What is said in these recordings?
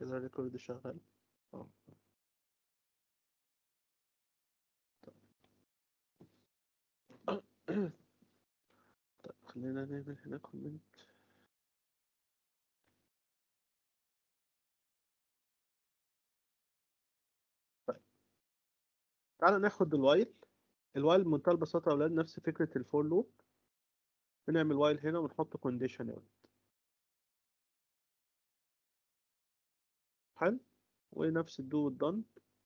كده الريكورد شغال اه طيب خلينا نعمل هنا كومنت طيب تعالى ناخد الوايل الوايل بمنتهى البساطة يا أولاد نفس فكرة الفور لوب بنعمل وايل هنا ونحط كونديشن يا ولاد حلو ونفس الدو والدن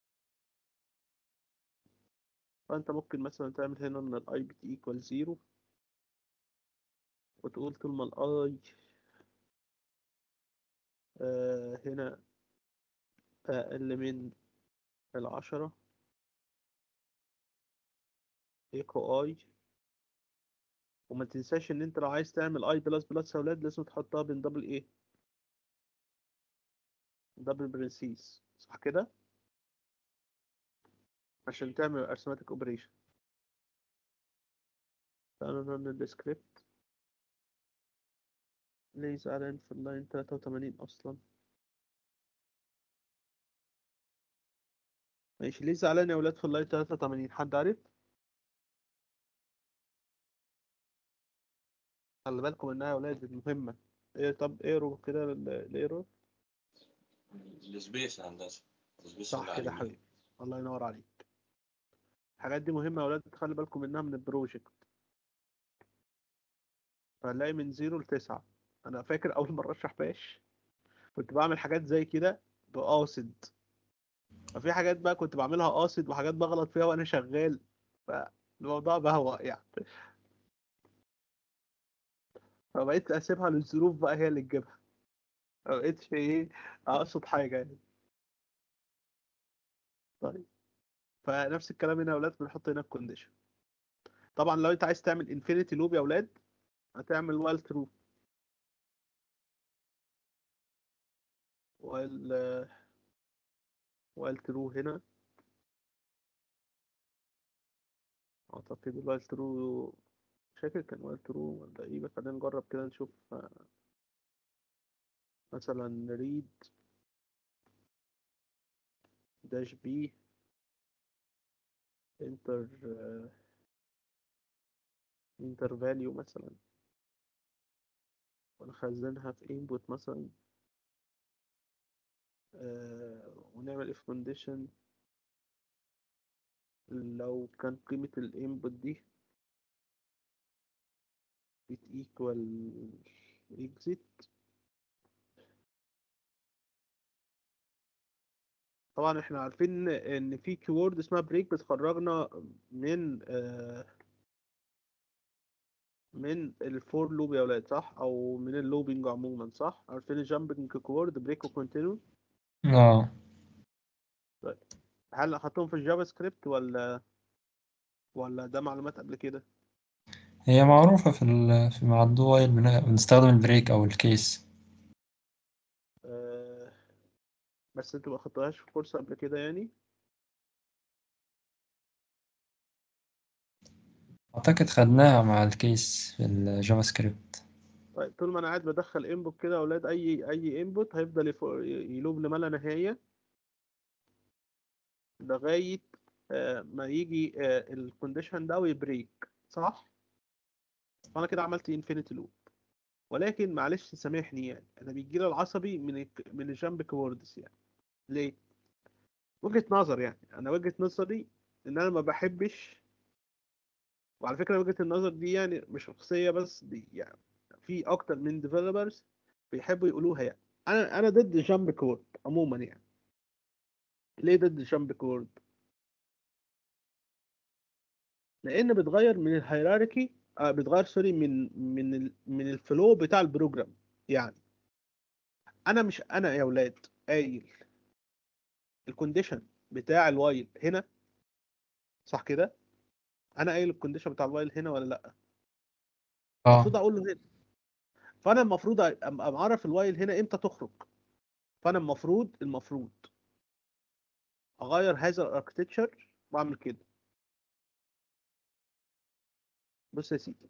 فأنت ممكن مثلا تعمل هنا إن الأي بت إيكوال زيرو وتقول طول ما الأي آه هنا أقل من العشرة ايكو اي وما تنساش ان انت لو عايز تعمل اي بلس بلس يا اولاد لازم تحطها بين دبل ايه دبل برنسيس صح كده عشان تعمل ارثماتيك اوبريشن تعالوا نعمل السكريبت ليه زعلان في اللاين 83 اصلا ماشي ليه زعلان يا ولاد في اللاين 83 حد عارف خلي بالكم انها يا ولاد مهمة ايه طب ايرو كده ال- الايرو السبيس هندسه السبيس صح كده العالمي. حبيبي الله ينور عليك الحاجات دي مهمة يا ولاد خلي بالكم منها من البروجكت فهنلاقي من زيرو لتسعة أنا فاكر أول مرة أشرح باش كنت بعمل حاجات زي كده بقاصد ففي حاجات بقى كنت بعملها قاصد وحاجات بغلط فيها وأنا شغال فالموضوع بهوأ يعني فبقيت أسيبها للظروف بقى هي اللي تجيبها مبقتش إيه أقصد حاجة يعني طيب فنفس الكلام هنا يا ولاد بنحط هنا الكونديشن طبعا لو انت عايز تعمل انفينيتي لوب يا ولاد هتعمل وايل ترو وايل وايل ترو هنا اعتقد الوايل ترو مش فاكر كان وايل ترو ولا ايه بس خلينا نجرب كده نشوف آه، مثلا ريد داش بي انتر انتر فاليو مثلا ونخزنها في input مثلا آه، ونعمل if condition لو كان قيمة الانبوت دي بت equal exit طبعا احنا عارفين ان في كيورد اسمها بريك بتخرجنا من آه، من الفور لوب يا ولاد صح او من اللوبينج عموما صح عارفين الجامبنج كيورد بريك وكونتينيو اه هل اخدتهم في الجافا سكريبت ولا ولا ده معلومات قبل كده هي معروفة في ال في مع الدول بن- بنستخدم البريك أو الكيس آه، بس انتوا ما خدتوهاش في كورس قبل كده يعني أعتقد خدناها مع الكيس في الجافا سكريبت طيب طول ما انا قاعد بدخل انبوت كده يا اولاد اي اي انبوت هيفضل يفو- يلوب لما لا نهايه لغايه آه، ما يجي الكونديشن ده ويبريك صح فانا كده عملت انفينيتي لوب ولكن معلش سامحني يعني انا بيجي لي العصبي من ال من الجامب كوردز يعني ليه وجهة نظر يعني انا وجهة نظري ان انا ما بحبش وعلى فكرة وجهة النظر دي يعني مش شخصية بس دي يعني في اكتر من ديفلوبرز بيحبوا يقولوها يعني انا انا ضد جامب كورد عموما يعني ليه ضد جامب كورد لان بتغير من الهيراركي آه بتغير سوري من من ال من الفلو بتاع البروجرام يعني انا مش انا يا ولاد قايل الكونديشن بتاع الوايل هنا صح كده انا قايل الكونديشن بتاع الوايل هنا ولا لا المفروض اه اقول له هنا فانا المفروض ابقى معرف الوايل هنا امتى تخرج فانا المفروض المفروض اغير هذا الاركتكتشر واعمل كده بص يا سيدي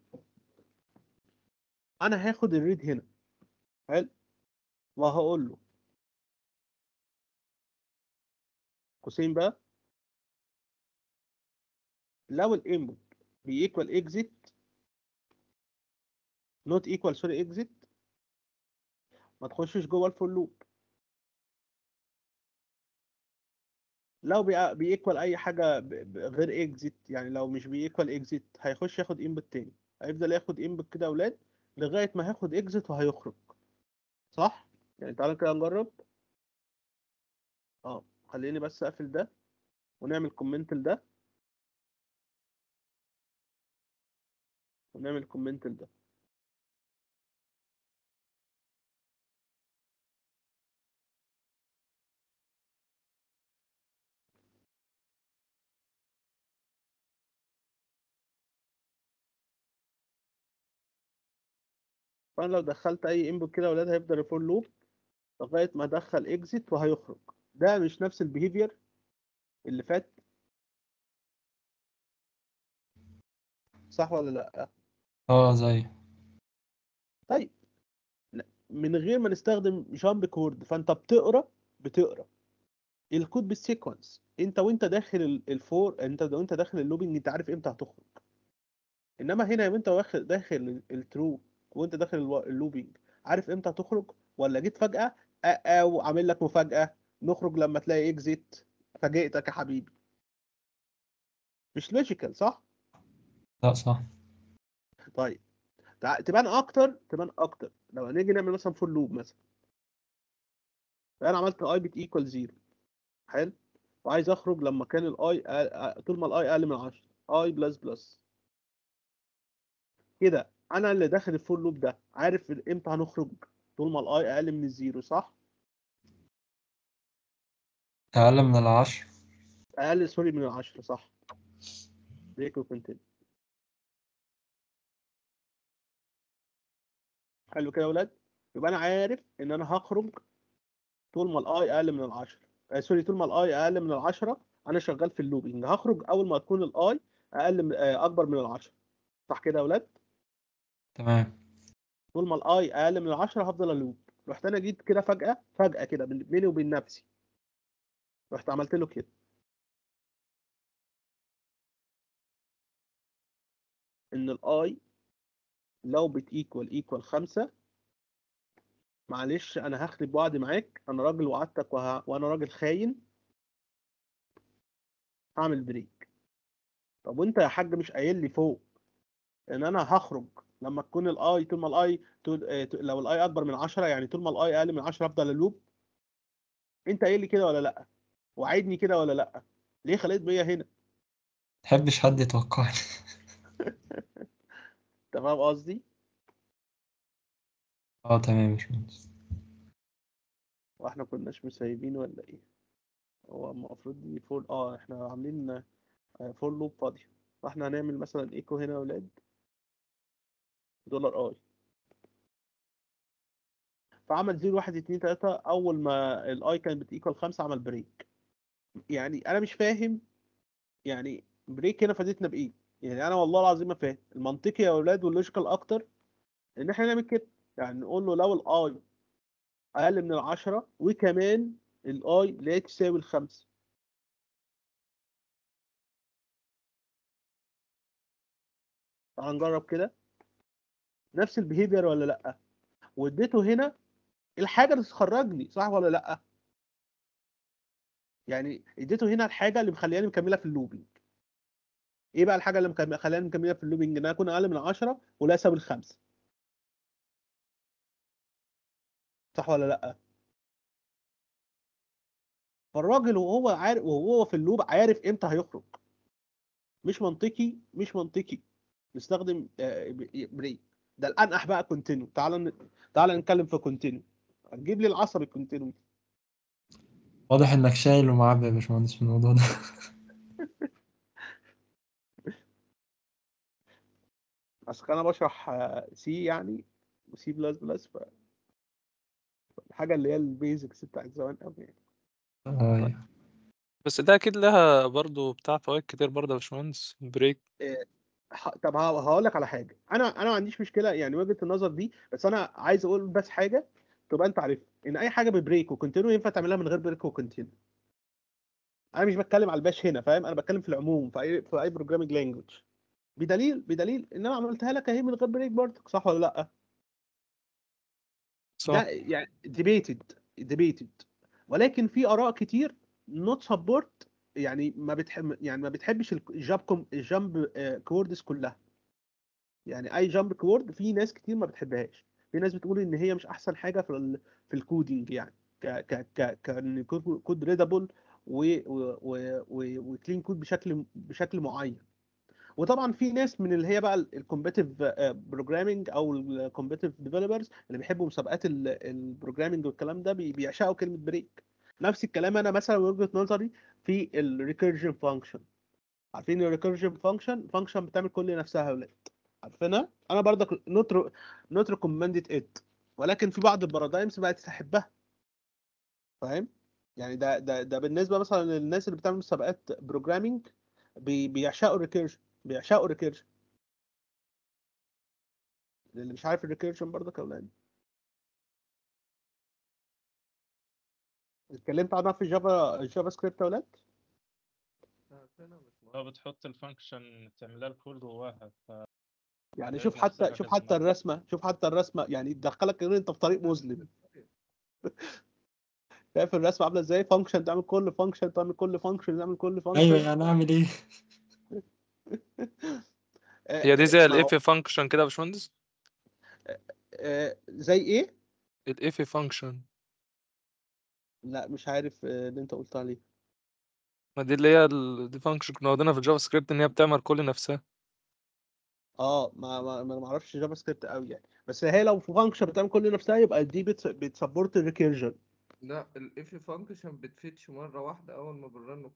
انا هاخد الريد هنا حلو وهقول له قوسين بقى لو الانبوت بيكوال اكزيت نوت ايكوال سوري اكزيت ما تخشش جوه الفور لوب لو بيكوال اي حاجه ب- ب- غير اكزيت يعني لو مش بيكوال اكزيت هيخش ياخد انبوت تاني هيفضل ياخد انبوت كده يا اولاد لغايه ما هياخد اكزيت وهيخرج صح يعني تعالى كده نجرب اه خليني بس اقفل ده ونعمل كومنت لده ونعمل كومنت لده فانا لو دخلت اي انبوت كده يا اولاد هيفضل يفور لوب لغايه ما ادخل اكزيت وهيخرج ده مش نفس البيهيفير اللي فات صح ولا لا اه زي طيب لا، من غير ما نستخدم جامب كورد فانت بتقرا بتقرا الكود بالسيكونس انت وانت داخل ال- الفور انت وانت داخل اللوبينج انت عارف امتى هتخرج انما هنا وانت واخد داخل الترو وانت داخل الو- اللوبينج عارف امتى هتخرج ولا جيت فجأة أ- او عامل لك مفاجأة نخرج لما تلاقي اكزيت فاجئتك يا حبيبي مش لوجيكال صح لا صح طيب تع- تبان اكتر تبان اكتر لو هنيجي نعمل مثلا فور لوب مثلا فانا عملت اي بت ايكوال زيرو حلو وعايز اخرج لما كان الاي طول ما الاي اقل من 10 اي بلس بلس كده انا اللي داخل الفور لوب ده عارف امتى هنخرج طول ما الاي اقل من الزيرو صح أقل من العشر اقل سوري من العشرة صح بريك وكونتينيو حلو كده يا ولاد يبقى انا عارف ان انا هخرج طول ما الاي اقل من العشرة آه سوري طول ما الاي اقل من العشرة انا شغال في اللوبينج هخرج اول ما تكون الاي اقل من آه اكبر من العشرة صح كده يا ولاد تمام طول ما الاي اقل من العشرة هفضل الوب رحت انا جيت كده فجأة فجأة كده بين- بيني وبين نفسي رحت عملت له كده ان الاي لو بت ايكوال ايكوال خمسة معلش انا هخرب وعدي معاك انا راجل وعدتك وه... وانا راجل خاين هعمل بريك طب وانت يا حاج مش قايل لي فوق ان انا هخرج لما تكون الاي طول ما الاي طول... آه، طول- لو الاي اكبر من 10 يعني طول ما الاي اقل من 10 افضل اللوب انت قايل لي كده ولا لا وعدني كده ولا لا ليه خليت بيا هنا محبش حد يتوقعني انت فاهم قصدي اه تمام يا باشمهندس واحنا كناش مسيبين ولا ايه هو المفروض دي فول اه احنا عاملين فول لوب فاضيه فاحنا هنعمل مثلا ايكو هنا يا ولاد دولار اي فعمل 0 1 2 3 اول ما الاي كانت بتيكوال 5 عمل بريك يعني انا مش فاهم يعني بريك هنا فادتنا بايه يعني انا والله العظيم ما فاهم المنطقي يا اولاد واللوجيكال اكتر ان احنا نعمل كده يعني نقول له لو الاي اقل من العشرة وكمان الاي لا تساوي الخمسة تعال نجرب كده نفس البيهيفير ولا لا واديته هنا الحاجه اللي تخرجني صح ولا لا يعني اديته هنا الحاجه اللي مخلياني مكمله في اللوبينج ايه بقى الحاجه اللي مكم- مخلياني مكمله في اللوبينج ان انا اكون اقل من 10 ولا يساوي الخمسه صح ولا لا فالراجل وهو عارف وهو في اللوب عارف امتى هيخرج مش منطقي مش منطقي نستخدم آه، ب- بريك ده الانقح بقى كونتينيو تعال ن... تعال نتكلم في كونتينيو هتجيب لي العصب الكونتينيو واضح إنك شايل ومعبي يا باشمهندس في الموضوع ده اصل انا بشرح سي يعني وسي بلس بلس ف الحاجه اللي هي البيزكس بتاعت زمان قوي يعني آه، أيوة. بس ده اكيد لها برضو بتاع فوائد كتير برضه يا باشمهندس بريك ح- طب هقول لك على حاجه انا انا ما عنديش مشكله يعني وجهه النظر دي بس انا عايز اقول بس حاجه تبقى انت عارفها ان اي حاجه ببريك وكونتينيو ينفع تعملها من غير بريك وكونتينيو انا مش بتكلم على الباش هنا فاهم انا بتكلم في العموم في اي في اي بروجرامينج لانجوج بدليل بدليل ان انا عملتها لك اهي من غير بريك برضك صح ولا لا صح ده يعني ديبيتد ديبيتد ولكن في اراء كتير نوت سبورت يعني ما بتحب يعني ما بتحبش الجامب كوم الجامب كوردز كلها يعني اي جامب كورد في ناس كتير ما بتحبهاش في ناس بتقول ان هي مش احسن حاجه في ال في الكودينج يعني ك ك ك كان كود ريدابل وكلين كود بشكل بشكل معين وطبعا في ناس من اللي هي بقى الكومبيتيف بروجرامينج او الكومبيتيف ديفلوبرز اللي بيحبوا مسابقات البروجرامينج والكلام ده بي- بيعشقوا كلمه بريك نفس الكلام انا مثلا من وجهه نظري في الريكيرجن فانكشن عارفين الريكيرجن فانكشن فانكشن بتعمل كل نفسها يا ولاد عارفينها انا برضك نوت نوت ريكومندد ات ولكن في بعض البارادايمز بقت تحبها فاهم يعني ده ده ده بالنسبه مثلا للناس اللي بتعمل مسابقات بروجرامينج بي بيعشقوا الريكيرجن بيعشقوا الريكيرجن اللي مش عارف الريكيرجن برضك يا اولاد اتكلمت عنها في جافا الجافا سكريبت يا اولاد لو بتحط الفانكشن تعملها الكود جواها ف يعني هي شوف نفسها حتى شوف كذا حتى مرة. الرسمه شوف حتى الرسمه يعني تدخلك ان انت في طريق مظلم شايف الرسمه عامله ازاي فانكشن تعمل كل فانكشن تعمل كل فانكشن تعمل كل فانكشن ايوه يعني اعمل ايه هي دي زي ما هو- الاف فانكشن كده يا باشمهندس آه، زي ايه الاف فانكشن لا مش عارف آه، اللي انت قلت عليه ما دي اللي هي ال- دي فانكشن كنا واخدينها في الجافا سكريبت ان هي بتعمل كل نفسها اه ما ما ما ما اعرفش جافا سكريبت قوي يعني بس هي لو في فانكشن بتعمل كل نفسها يبقى دي بت بتسبورت الريكيرجن لا الاف فانكشن بتفتش مرة واحدة أول ما بنرنه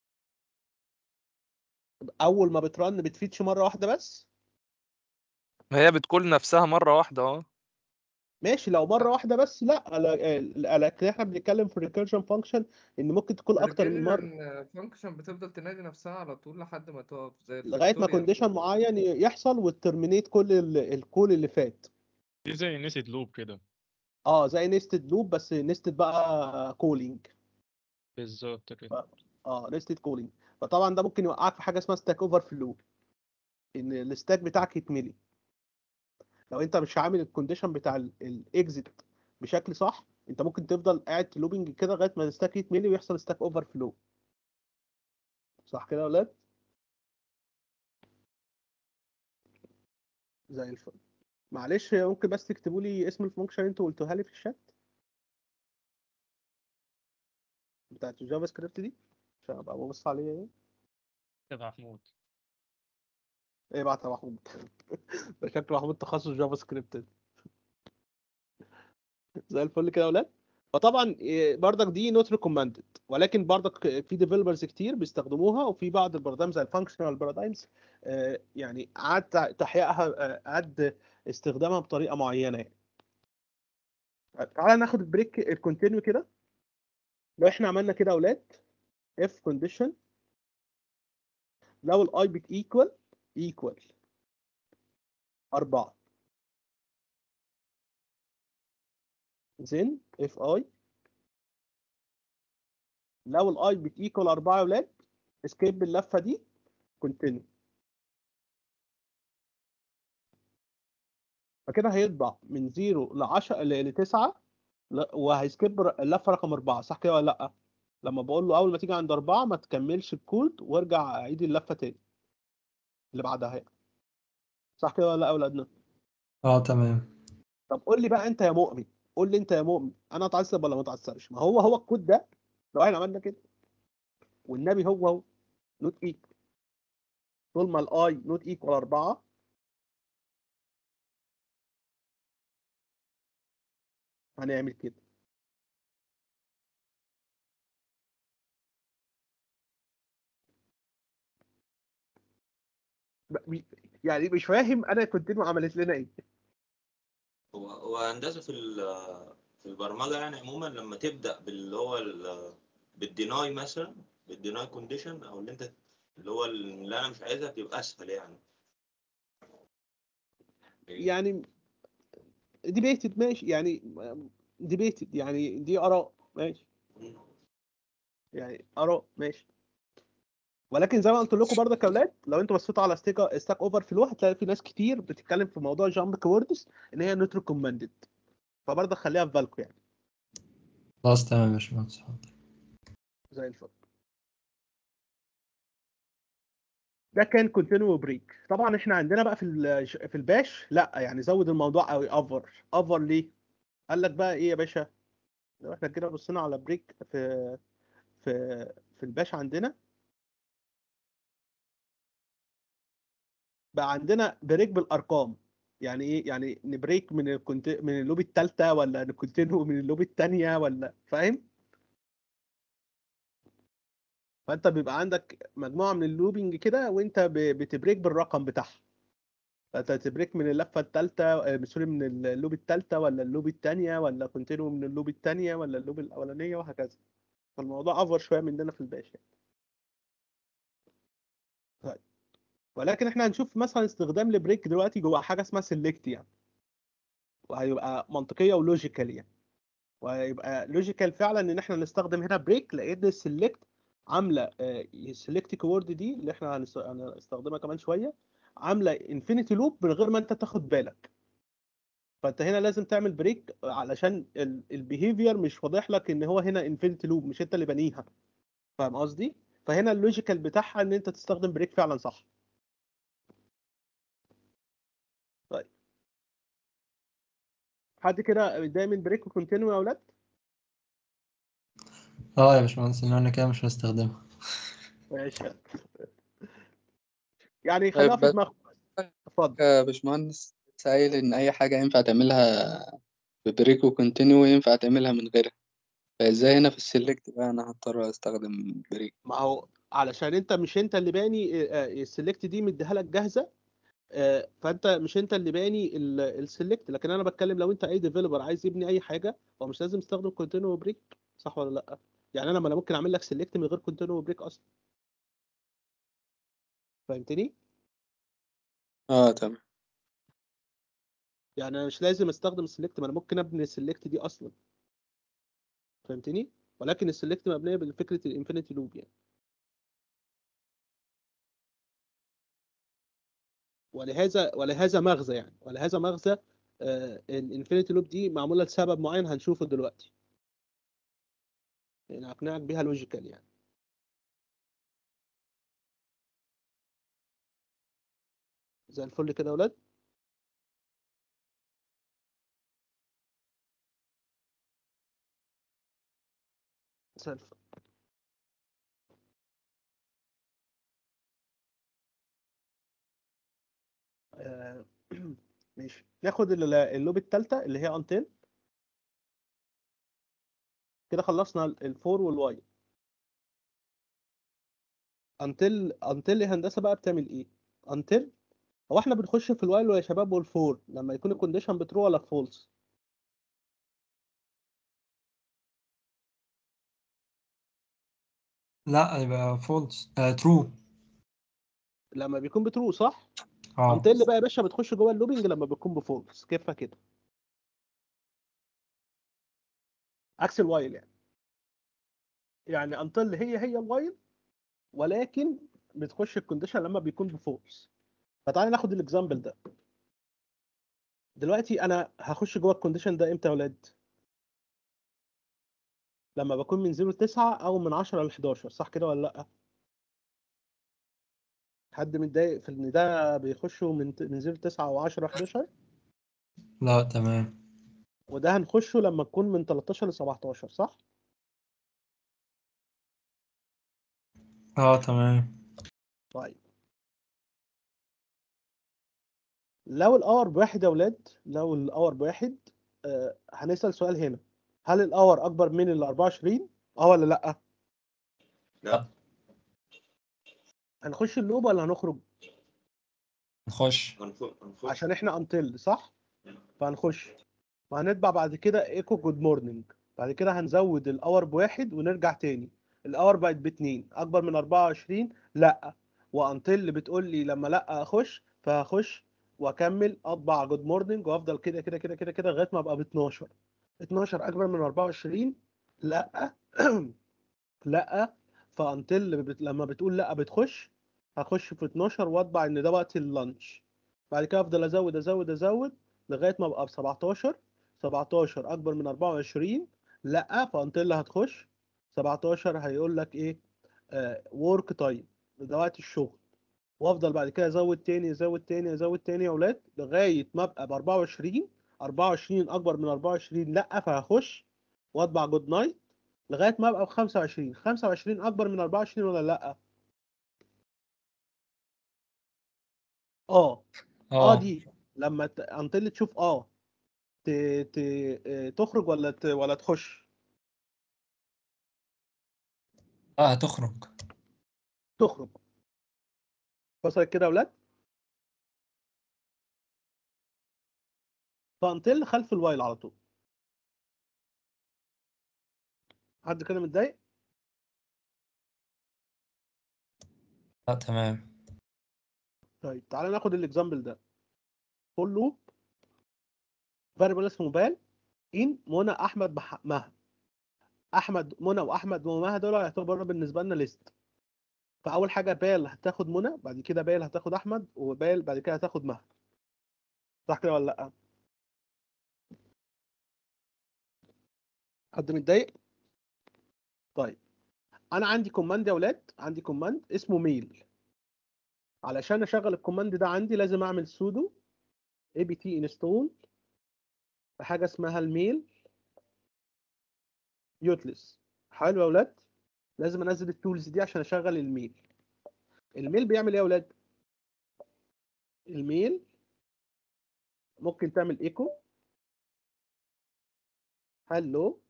اول ما بترن بتفيتش مره واحده بس ما هي بتكل نفسها مرة واحدة اه ماشي لو مره واحده بس لا لا- لكن احنا بنتكلم في الريكيرجن فانكشن ان ممكن تكون اكتر من مره فانكشن بتفضل تنادي نفسها على طول لحد ما تقف زي لغايه ما الفاكتوريال كونديشن كده. معين ي- يحصل وترمينيت كل ال- الكول اللي فات دي زي نسيت لوب كده اه زي نيستد لوب بس نيستد بقى كولينج بالظبط كده اه نيستد كولينج فطبعا ده ممكن يوقعك في حاجه اسمها ستاك اوفر فلو ان الستاك بتاعك يتملي لو انت مش عامل الكونديشن بتاع الاكزit بشكل صح انت ممكن تفضل قاعد لوبنج كده لغايه ما الستاك يتملي ويحصل ستاك اوفر فلو صح كده يا ولاد زي الفل معلش ممكن بس تكتبوا لي اسم الفانكشن اللي انتوا قلتوها لي في الشات بتاعت الجافا سكريبت دي عشان ابقى ببص عليها ايه كده محمود ايه بعت يا محمود ده شكل محمود تخصص جافا سكريبت ده. زي الفل كده يا ولاد فطبعا إيه، برضك دي نوت ريكومندد ولكن برضك في ديفلوبرز كتير بيستخدموها وفي بعض البارادايمز زي الفانكشنال بارادايمز يعني عاد تع- تحقيقها آه، عاد استخدامها بطريقه معينه يعني تعالى ناخد البريك الكونتينيو كده لو احنا عملنا كده يا اولاد اف كونديشن لو الاي بت ايكوال ايكوال 4 then if i لو الاي بت ايكوال 4 يا ولاد اسكيب اللفه دي كونتينيو فكده هيطبع من 0 ل 10 ل 9 وهيسكيب ر- اللفه رقم 4 صح كده ولا لا لما بقول له اول ما تيجي عند 4 ما تكملش الكود وارجع عيد اللفه تاني اللي بعدها يعني. صح كده ولا لا يا اولادنا اه تمام طب قول لي بقى انت يا مؤمن قول لي انت يا مؤمن انا اتعصب ولا ما اتعصبش ما هو هو الكود ده لو احنا عملنا كده والنبي هو هو نوت ايكوال طول ما الاي نوت ايكوال 4 هنعمل كده ب- بي- يعني مش فاهم انا كنت عملت لنا ايه هو هو هندسة في ال- في البرمجة يعني عموما لما تبدأ باللي هو ال- بالديناي مثلا بالديناي كونديشن أو اللي أنت اللي هو اللي أنا مش عايزها بتبقى أسهل يعني يعني ديبيتد ماشي يعني ديبيتد يعني دي اراء ماشي يعني ارو ماشي ولكن زي ما قلت لكم برضه يا اولاد لو انتوا بصيتوا على ستيك ستاك اوفر فلو هتلاقي في ناس كتير بتتكلم في موضوع جامب كوردز ان هي نوت ريكومندد فبرضه خليها في بالكم يعني خلاص تمام يا باشمهندس حاضر زي الفل ده كان كونتينيو بريك طبعا احنا عندنا بقى في ال- في الباش لا يعني زود الموضوع قوي افر افر ليه قال لك بقى ايه يا باشا لو احنا كده بصينا على بريك في في في الباش عندنا بقى عندنا بريك بالارقام يعني ايه يعني نبريك من الكونت من اللوب الثالثه ولا نكونتينيو من اللوب الثانيه ولا فاهم فانت بيبقى عندك مجموعه من اللوبينج كده وانت ب- بتبريك بالرقم بتاعها فانت تبريك من اللفه الثالثه سوري من اللوب الثالثه ولا اللوب الثانيه ولا كونتينيو من اللوب الثانيه ولا اللوب الاولانيه وهكذا فالموضوع افور شويه مننا في الباش يعني. طيب ولكن احنا هنشوف مثلا استخدام البريك دلوقتي جوه حاجه اسمها سيلكت يعني وهيبقى منطقيه ولوجيكال يعني وهيبقى لوجيكال فعلا ان احنا نستخدم هنا بريك لان السيلكت عامله السيلكت كيورد دي اللي احنا هنست- هنستخدمها كمان شويه عامله انفينيتي لوب من غير ما انت تاخد بالك فانت هنا لازم تعمل بريك علشان البيهيفير مش واضح لك ان هو هنا انفينيتي لوب مش انت اللي بنيها فاهم قصدي فهنا اللوجيكال بتاعها ان انت تستخدم بريك فعلا صح طيب حد كده متضايق من بريك وكونتينيو يا اولاد اه يا باشمهندس ان انا كده مش هستخدمها ماشي يعني خليها في بس- دماغك اتفضل يا باشمهندس سائل إن أي حاجة ينفع تعملها ببريك وكونتينيو ينفع تعملها من غيرها فإزاي هنا في السلكت بقى أنا هضطر أستخدم بريك ما هو علشان انت مش انت اللي باني السلكت دي مديها لك جاهزه آه، فانت مش انت اللي باني السلكت لكن انا بتكلم لو انت اي ديفلوبر عايز يبني اي حاجه هو مش لازم يستخدم كونتينيو وبريك صح ولا لا يعني انا ما انا ممكن اعمل لك سلكت من غير كونتينيو وبريك اصلا فهمتني اه تمام يعني انا مش لازم استخدم السلكت ما انا ممكن ابني السلكت دي اصلا فهمتني ولكن السلكت مبنيه بفكره الانفينيتي لوب يعني ولهذا ولهذا مغزى يعني ولهذا مغزى الانفينيتي لوب دي معموله لسبب معين هنشوفه دلوقتي يعني اقنعك بيها لوجيكال يعني زي الفل كده يا ولاد زي الفل آه، ماشي ناخد ال- اللوب الثالثه اللي هي انتل كده خلصنا الفور والواي انتل انتل هندسه بقى بتعمل ايه انتل هو احنا بنخش في الوايل يا شباب والفور لما يكون الكونديشن بترو ولا فولس لا يبقى فولس آه ترو لما بيكون بترو صح اه انتل بقى يا باشا بتخش جوه اللوبينج لما بيكون بفولس كيفها كده عكس الوايل يعني يعني انتل هي هي الوايل ولكن بتخش الكونديشن لما بيكون بفولس فتعالى ناخد الاكزامبل ده دلوقتي انا هخش جوه الكونديشن ده امتى يا ولاد لما بكون من 0 ل 9 او من 10 ل 11 صح كده ولا لا حد متضايق في ان ده بيخشوا من من 0 ل 9 او 10 ل 11 لا تمام وده هنخشه لما تكون من 13 ل 17 صح اه تمام طيب لو الاور بواحد يا ولاد لو الاور بواحد آه هنسأل سؤال هنا هل الاور اكبر من ال 24 اه ولا لا لا هنخش اللوب ولا هنخرج نخش هنخ- هنخش عشان احنا انتل صح فهنخش وهنتبع بعد كده ايكو جود مورنينج بعد كده هنزود الاور بواحد ونرجع تاني الاور بقت باتنين اكبر من 24 لا وانتل بتقول لي لما لا اخش فهخش واكمل اطبع جود مورنينج وافضل كده كده كده كده كده لغايه ما ابقى ب 12 12 اكبر من 24 لا لا فانتل بت... لما بتقول لا بتخش هخش في 12 واطبع ان ده وقت اللانش بعد كده افضل ازود ازود ازود لغايه ما ابقى ب 17 17 اكبر من 24 لا فانتل هتخش 17 هيقول لك ايه ورك تايم ده وقت الشغل وافضل بعد كده ازود تاني ازود تاني ازود تاني يا اولاد لغايه ما ابقى ب 24 24 اكبر من 24 لا فهخش واطبع جود نايت لغايه ما ابقى ب 25 25 اكبر من 24 ولا لا اه اه اه دي لما ت... انتل تشوف اه ت... ت... آه، تخرج ولا ت... ولا تخش اه هتخرج تخرج وصلت كده يا اولاد فانتل خلف الوايل على طول حد كده متضايق اه تمام طيب تعالى ناخد الاكزامبل ده فول لوب فاريبل اسمه بال ان منى احمد بح... مها احمد منى واحمد ومها دول هيعتبروا بالنسبه لنا ليست فاول حاجه بال هتاخد منى بعد كده بال هتاخد احمد وبال بعد كده هتاخد مها صح كده ولا لا حد متضايق طيب انا عندي كوماند يا اولاد عندي كوماند اسمه ميل علشان اشغل الكوماند ده عندي لازم اعمل سودو اي بي تي انستول بحاجه اسمها الميل يوتلس حلو يا اولاد لازم انزل التولز دي عشان اشغل الميل الميل بيعمل ايه يا اولاد الميل ممكن تعمل ايكو هلو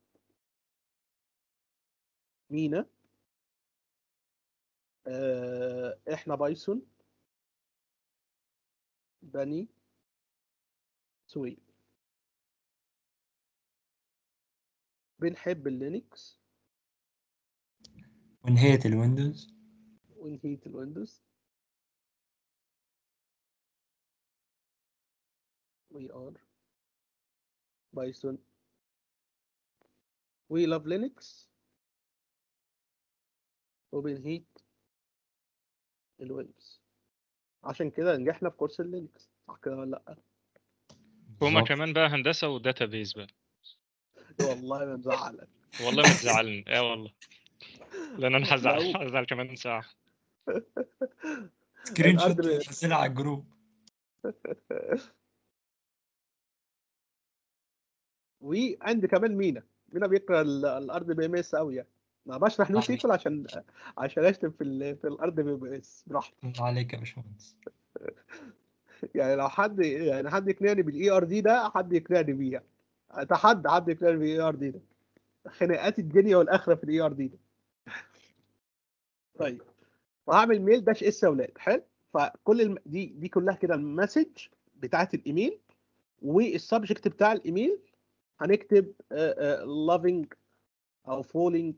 مينا آه احنا بايثون بني سويد بنحب اللينكس ونهاية الويندوز ونهيت الويندوز we are Python we love Linux وبنهيت الويندوز عشان كده نجحنا في كورس اللينكس صح كده ولا لا هما بالظبط. كمان بقى هندسة وداتابيز بقى والله ما مزعلك والله ما تزعلني اه والله لان انا هزعل لو- هزعل كمان ساعة سكرين شوت الأرض- تنزلها على الجروب وعندي كمان مينا مينا بيقرا ال- الارض بي ام اس قوي يعني ما بشرح نو صحيح. سيكول عشان عشان اشتم في ال... في الارض بي ام اس براحتي الله عليك يا باشمهندس يعني لو حد يعني حد يقنعني بالاي ار دي ده حد يقنعني بيه يعني اتحدى حد يقنعني بالاي ار دي ده خناقات الدنيا والاخره في الاي ار دي ده طيب وهعمل ميل داش اس يا اولاد حلو فكل الم... دي دي كلها كده المسج بتاعت الايميل والسبجكت بتاع الايميل هنكتب loving او falling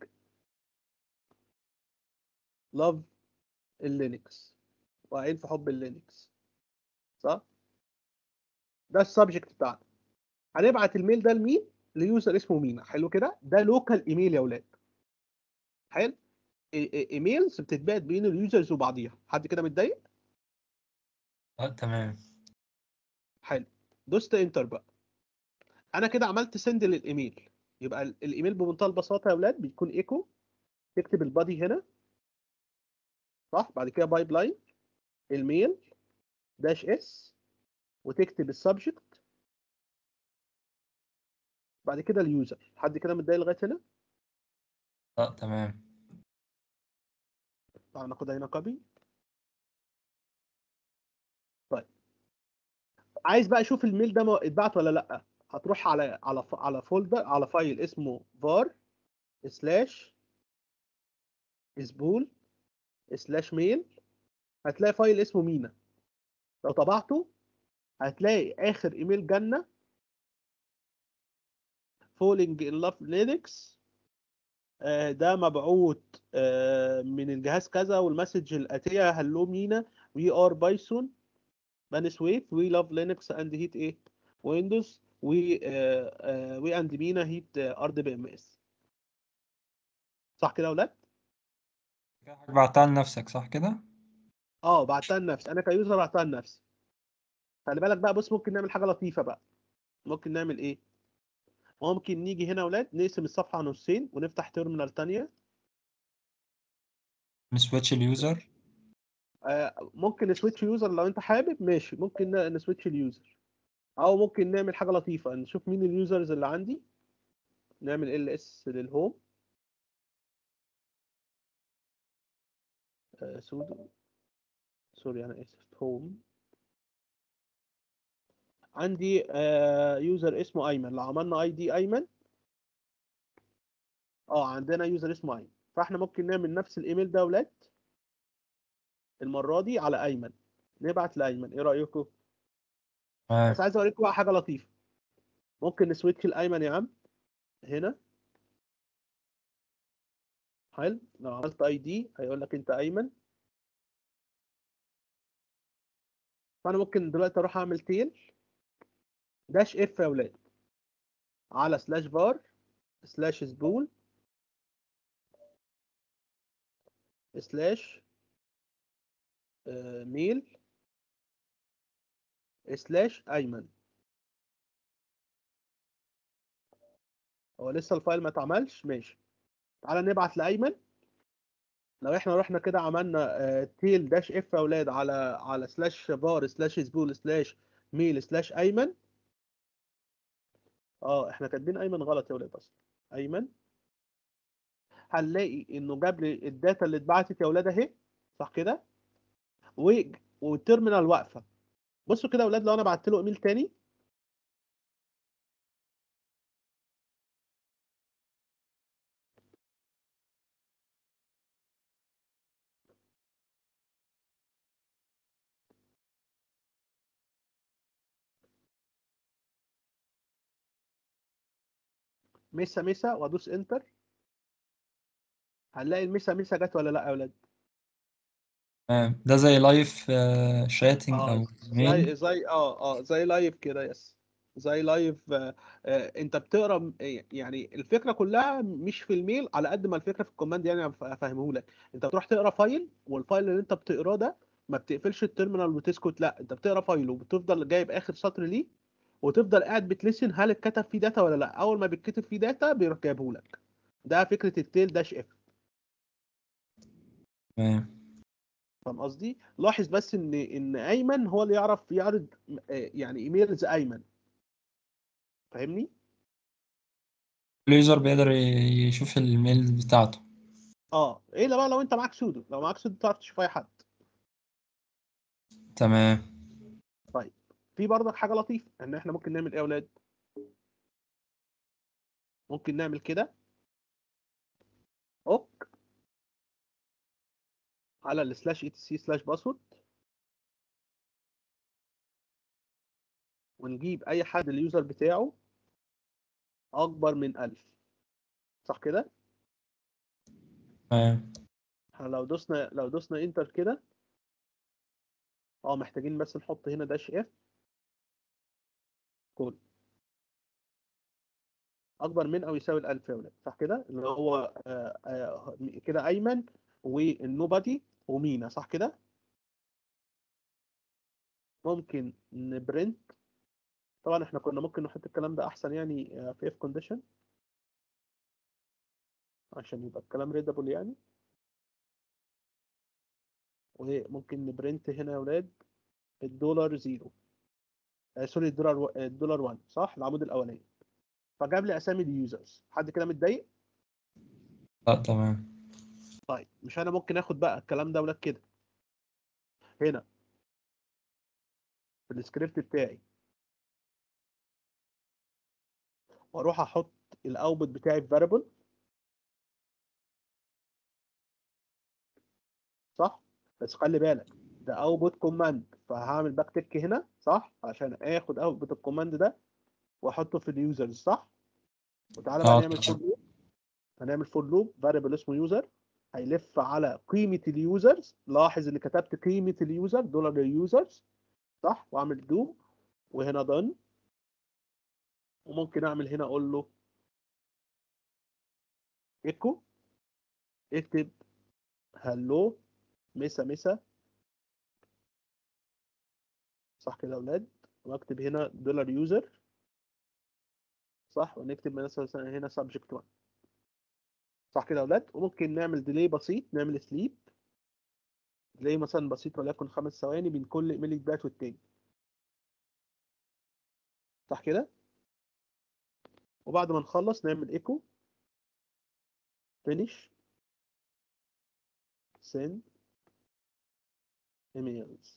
love اللينكس وقاعدين في حب اللينكس صح ده السبجكت بتاعنا هنبعت الميل ده لمين ليوزر اسمه مينا حلو كده ده لوكال ايميل يا اولاد حلو ايميلز بتتبعت بين اليوزرز وبعضيها حد كده متضايق اه تمام حلو دوست انتر بقى انا كده عملت سند للايميل يبقى ال- الايميل بمنتهى البساطه يا اولاد بيكون ايكو تكتب البادي هنا صح بعد كده بايب لاين الميل داش اس وتكتب السبجكت بعد كده اليوزر حد كده متضايق لغايه هنا اه تمام تعال ناخدها هنا كوبي طيب عايز بقى اشوف الميل ده مو- اتبعت ولا لا هتروح على على ف- على فولدر على فايل اسمه var سلاش سبول سلاش ميل هتلاقي فايل اسمه مينا لو طبعته هتلاقي اخر ايميل جالنا فولينج ان لاف لينكس ده مبعوث آه، من الجهاز كذا والمسج الاتيه هلو مينا وي ار بايثون بني سويف وي لاف لينكس اند هيت ايه ويندوز وي وي اند مينا هيت ارض بي ام اس صح كده يا اولاد بعتها لنفسك صح كده؟ اه بعتها لنفسي انا كيوزر بعتها لنفسي خلي بالك بقى بص ممكن نعمل حاجه لطيفه بقى ممكن نعمل ايه ممكن نيجي هنا يا اولاد نقسم الصفحه نصين ونفتح تيرمينال تانية نسويتش اليوزر آه ممكن نسويتش يوزر لو انت حابب ماشي ممكن ن- نسويتش اليوزر او ممكن نعمل حاجه لطيفه نشوف مين اليوزرز اللي عندي نعمل ال اس للهوم آه سودو سوري انا اسف هوم عندي آه يوزر اسمه ايمن لو عملنا اي دي ايمن اه عندنا يوزر اسمه ايمن فاحنا ممكن نعمل نفس الايميل ده يا ولاد المره دي على ايمن نبعت لايمن ايه رايكم تمام بس عايز اوريكم بقى حاجه لطيفه ممكن نسويتش الايمن يا عم هنا حلو لو عملت اي دي هيقول لك انت ايمن فانا ممكن دلوقتي اروح اعمل تيل داش اف يا ولاد على سلاش بار سلاش سبول سلاش آه، ميل سلاش ايمن هو لسه الفايل ما اتعملش ماشي تعالى نبعت لايمن لو احنا رحنا كده عملنا تيل داش اف يا اولاد على على سلاش بار سلاش سبول سلاش ميل سلاش ايمن اه احنا كاتبين ايمن غلط يا اولاد اصلا ايمن هنلاقي انه جاب لي الداتا اللي اتبعتت يا اولاد اهي صح كده و والتيرمينال واقفه بصوا كده يا اولاد لو انا بعت له ايميل تاني مسا مسا وادوس انتر هنلاقي المسا مسا جت ولا لا يا اولاد تمام ده زي لايف شاتنج اه او زي ميل زي اه اه زي لايف كده يس زي لايف آه آه انت بتقرا م- يعني الفكره كلها مش في الميل على قد ما الفكره في الكوماند يعني افهمه لك انت بتروح تقرا فايل والفايل اللي انت بتقراه ده ما بتقفلش التيرمينال وتسكت لا انت بتقرا فايل وبتفضل جايب اخر سطر ليه وتفضل قاعد بتلسن هل اتكتب فيه داتا ولا لا اول ما بيتكتب فيه داتا بيروح جايبه لك ده فكره التيل داش اف تمام فاهم قصدي لاحظ بس ان ان ايمن هو اللي يعرف يعرض آه، يعني ايميلز ايمن فاهمني اليوزر بيقدر ي- يشوف الميل بتاعته اه ايه ده بقى لو انت معاك سودو لو معاك سودو تعرف تشوف اي حد تمام في برضك حاجه لطيفه ان احنا ممكن نعمل ايه يا اولاد ممكن نعمل كده اوك على السلاش اي تي سي سلاش باسورد ونجيب اي حد اليوزر بتاعه اكبر من 1000 صح كده تمام احنا لو دوسنا لو دوسنا انتر كده اه محتاجين بس نحط هنا داش اف كول اكبر من او يساوي الالف يا ولاد صح كده اللي هو آه، آه، كده ايمن والنوبادي ومينا صح كده ممكن نبرنت طبعا احنا كنا ممكن نحط الكلام ده احسن يعني آه، في اف كونديشن عشان يبقى الكلام ريدابل يعني وممكن نبرنت هنا يا ولاد الدولار زيرو آه سوري الدولار و... الدولار 1 صح العمود الاولاني فجاب لي اسامي اليوزرز حد كده متضايق لا تمام طيب مش انا ممكن اخد بقى الكلام ده يا ولاد كده هنا في السكريبت بتاعي واروح احط الاوتبوت بتاعي في فاريبل صح بس خلي بالك ده اوتبوت كوماند فهعمل باك تك هنا صح عشان اخد اوتبوت الكوماند ده واحطه في اليوزرز صح وتعالى بقى اه نعمل فور تمام لوب هنعمل فور لوب فاريبل اسمه يوزر هيلف على قيمة اليوزرز لاحظ اللي كتبت قيمة اليوزر دولار اليوزرز صح واعمل دو وهنا done وممكن اعمل هنا اقول له ايكو اكتب هلو مسا مسا صح كده يا اولاد واكتب هنا دولار يوزر صح ونكتب مثلا هنا سبجكت 1 صح كده يا اولاد وممكن نعمل ديلي بسيط نعمل سليب ديلي مثلا بسيط وليكن خمس ثواني بين كل ايميل يتبعت والتاني صح كده وبعد ما نخلص نعمل ايكو finish send emails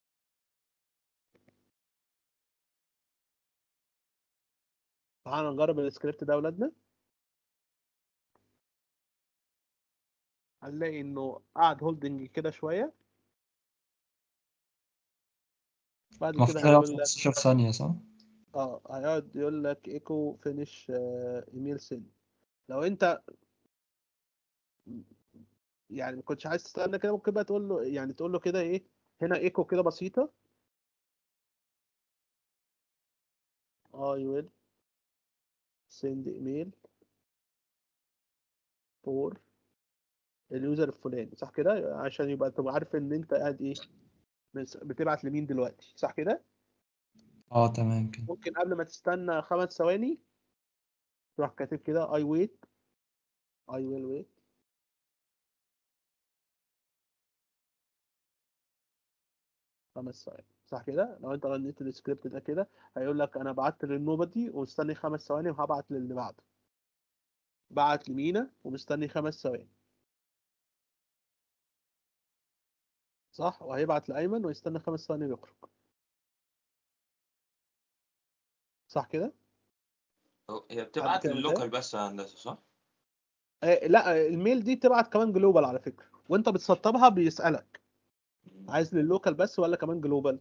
تعالوا نجرب السكريبت ده يا ولادنا هنلاقي انه قعد هولدنج كده شويه بعد كده المفروض هيقعد هيقول لك 15 ثانية صح؟ اه هيقعد يقول لك ايكو فينيش ايميل سند لو انت يعني ما كنتش عايز تستنى كده ممكن بقى تقول له يعني تقول له كده ايه هنا ايكو كده بسيطه I will send email for اليوزر الفلاني صح كده عشان يبقى تبقى عارف ان انت قاعد ايه بس- بتبعت لمين دلوقتي صح كده اه تمام كده ممكن قبل ما تستنى خمس ثواني تروح كاتب كده I wait I will wait خمس ثواني صح كده لو انت رنيت السكريبت ده كده هيقول لك انا بعت للنوبدي ومستني خمس ثواني وهبعت للي بعده بعت لمينا ومستني خمس ثواني صح وهيبعت لأيمن ويستنى خمس ثواني ويخرج صح كده أو- هي بتبعت كده لللوكال بس يا هندسه صح؟ آه لا الميل دي تبعت كمان جلوبال على فكرة وانت بتسطبها بيسألك عايز لللوكال بس ولا كمان جلوبال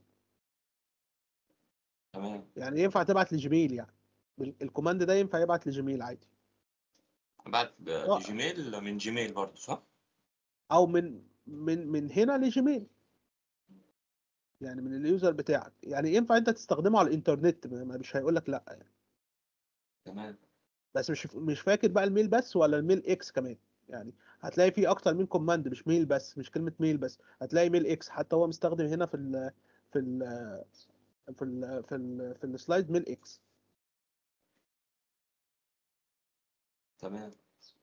تمام يعني ينفع تبعت لجيميل يعني بال- الكوماند ده ينفع يبعت لجيميل عادي بعت ب- آه. بجيميل من جيميل برضه صح؟ او من من من هنا لجيميل يعني من اليوزر بتاعك يعني ينفع انت تستخدمه على الانترنت ما- ما- مش هيقول لك لا يعني تمام بس مش مش فاكر بقى الميل بس ولا الميل اكس كمان يعني هتلاقي فيه اكتر من كوماند مش ميل بس مش كلمة ميل بس هتلاقي ميل اكس حتى هو مستخدم هنا في ال في ال في ال في ال في السلايد ميل اكس تمام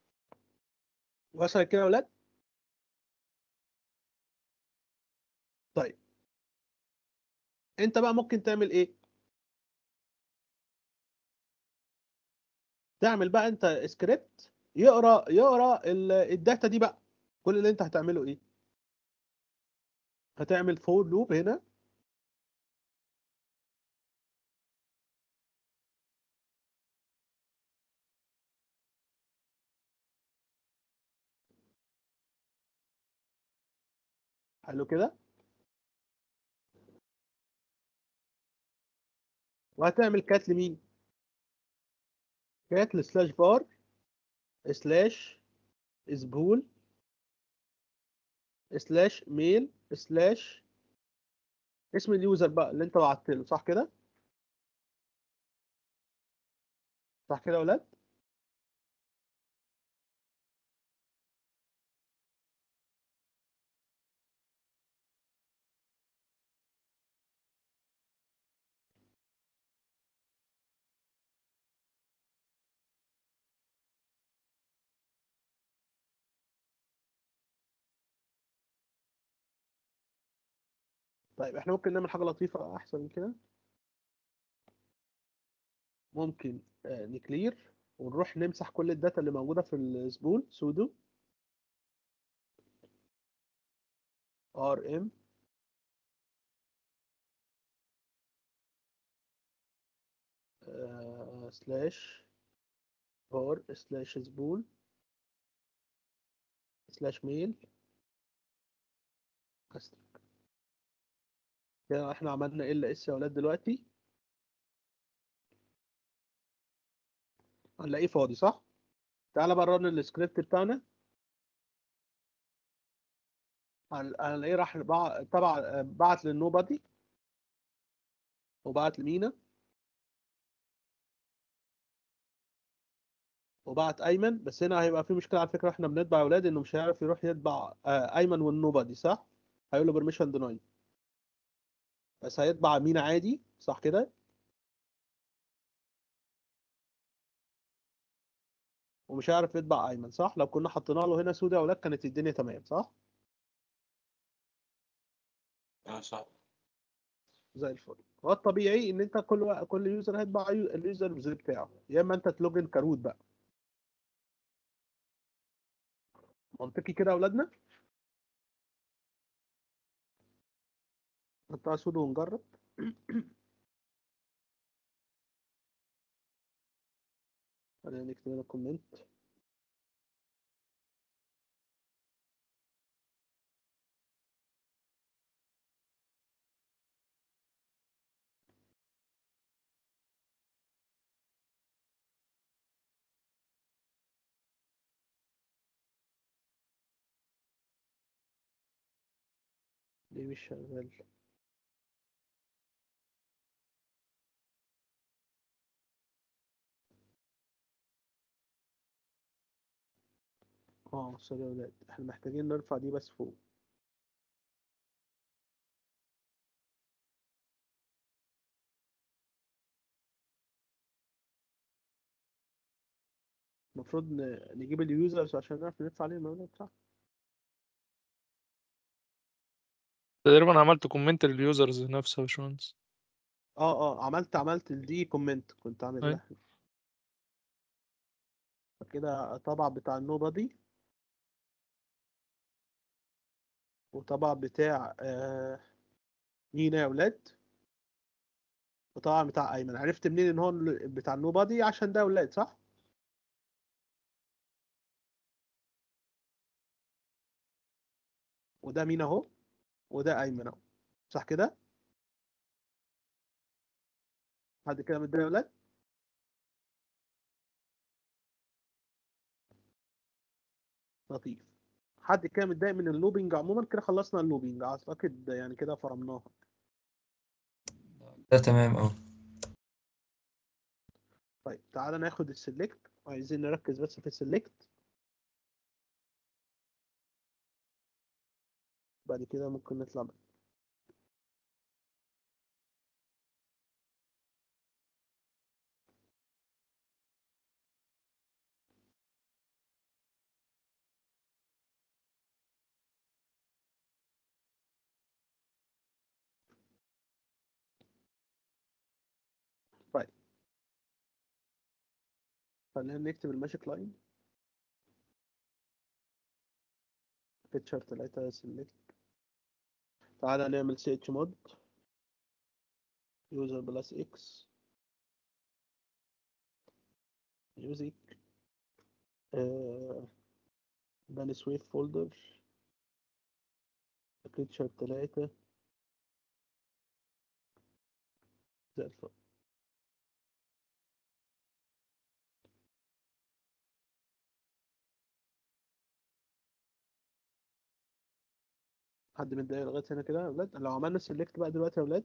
وصل كده يا ولاد طيب انت بقى ممكن تعمل ايه تعمل بقى انت سكريبت يقرا يقرا ال- الداتا دي بقى كل اللي انت هتعمله ايه هتعمل فور لوب هنا حلو كده وهتعمل كات لمين كات لسلاش بار سلاش سبول سلاش ميل سلاش اسم اليوزر بقى اللي انت بعت له صح كده صح كده يا ولاد طيب احنا ممكن نعمل حاجة لطيفة احسن من كده ممكن آه، نكلير ونروح نمسح كل الداتا اللي موجودة في الزبون سودو rm سلاش var سلاش زبون سلاش ميل كده احنا عملنا ال اس يا ولاد دلوقتي هنلاقيه فاضي صح تعالى بقى رن السكريبت بتاعنا هن- هنلاقيه راح بع- تبع بعت للنوبادي وبعت لمينا وبعت ايمن بس هنا هيبقى في مشكله على فكره احنا بنتبع يا اولاد انه مش هيعرف يروح يتبع آه، ايمن والنوبادي صح هيقول له بيرميشن ديناي بس هيتبع مينا عادي صح كده ومش هيعرف يتبع ايمن صح لو كنا حطينا له هنا سودا يا اولاد كانت الدنيا تمام صح اه صح زي الفل هو الطبيعي ان انت كل وا- كل يوزر هيتبع يو- اليوزر يوزر بتاعه يا اما انت تلوجن كروت بقى منطقي كده يا اولادنا نحطها سودو ونجرب خلينا نكتب هنا كومنت ليه مش شغال اه سوري يا ولاد احنا محتاجين نرفع دي بس فوق المفروض ن- نجيب اليوزرز عشان نعرف ندفع عليهم يا ولاد صح تقريبا عملت كومنت لليوزرز نفسها يا باشمهندس اه اه عملت عملت دي كومنت كنت عامل أي. ده كده طبع بتاع النوبادي وطبع بتاع آه مينا يا ولاد وطبعا بتاع ايمن عرفت منين ان هو ال- بتاع النوبادي عشان ده ولاد صح وده مين اهو وده ايمن اهو صح كده حد كده متضايق يا ولاد لطيف حد كده متضايق من اللوبينج عموما كده خلصنا اللوبينج اعتقد يعني كده فرمناها ده تمام أوي طيب تعالى ناخد السلكت وعايزين نركز بس في السلكت بعد كده ممكن نطلع بقى. طيب خلينا نكتب الماجيك لاين بيتشر 3 سيلكت تعالى نعمل سي اتش مود يوزر بلس اكس ميوزك بان سويف فولدر بيتشر 3 زي الفل حد متضايق لغايه هنا كده يا ولاد لو عملنا سيلكت بقى دلوقتي يا ولاد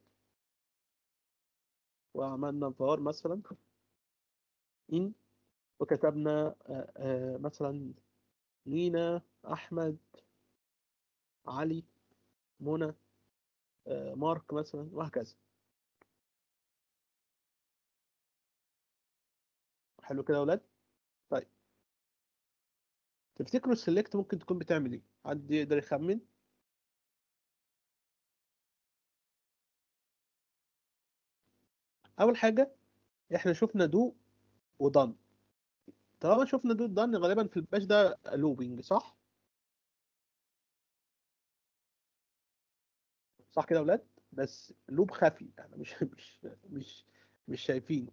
وعملنا فار مثلا ان وكتبنا آه، آه، مثلا مينا احمد علي منى آه، مارك مثلا وهكذا حلو كده يا ولاد طيب تفتكروا السيلكت ممكن تكون بتعمل ايه حد يقدر يخمن اول حاجه احنا شفنا دو ودن طالما شفنا دو ودن غالبا في الباش ده لوبينج صح صح كده يا ولاد بس لوب خفي يعني مش مش مش مش شايفينه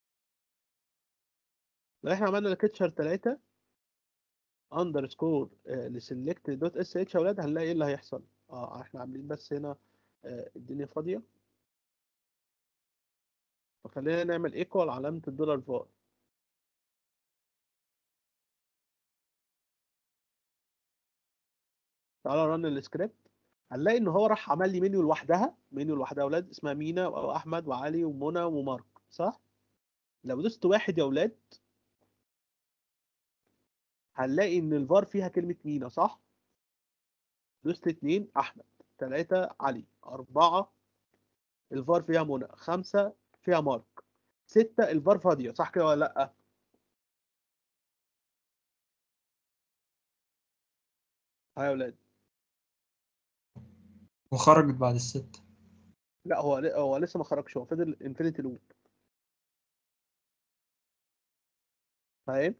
لو احنا عملنا لكتشر 3 اندرسكور لسلكت دوت اس اتش يا ولاد هنلاقي ايه اللي هيحصل اه احنا عاملين بس هنا آه، الدنيا فاضيه فخلينا نعمل ايكوال علامه الدولار فار تعالى رن السكريبت هنلاقي ان هو راح عمل لي منيو لوحدها منيو لوحدها يا اولاد اسمها مينا واحمد وعلي ومنى ومارك صح لو دوست واحد يا اولاد هنلاقي ان الفار فيها كلمه مينا صح دوست اتنين احمد تلاتة علي أربعة الفار فيها منى خمسة فيها مارك ستة الفار فاضية صح كده ولا لأ؟ ها يا ولاد وخرجت بعد الست لا هو هو لسه ما خرجش هو فضل انفينيتي لوب فاهم؟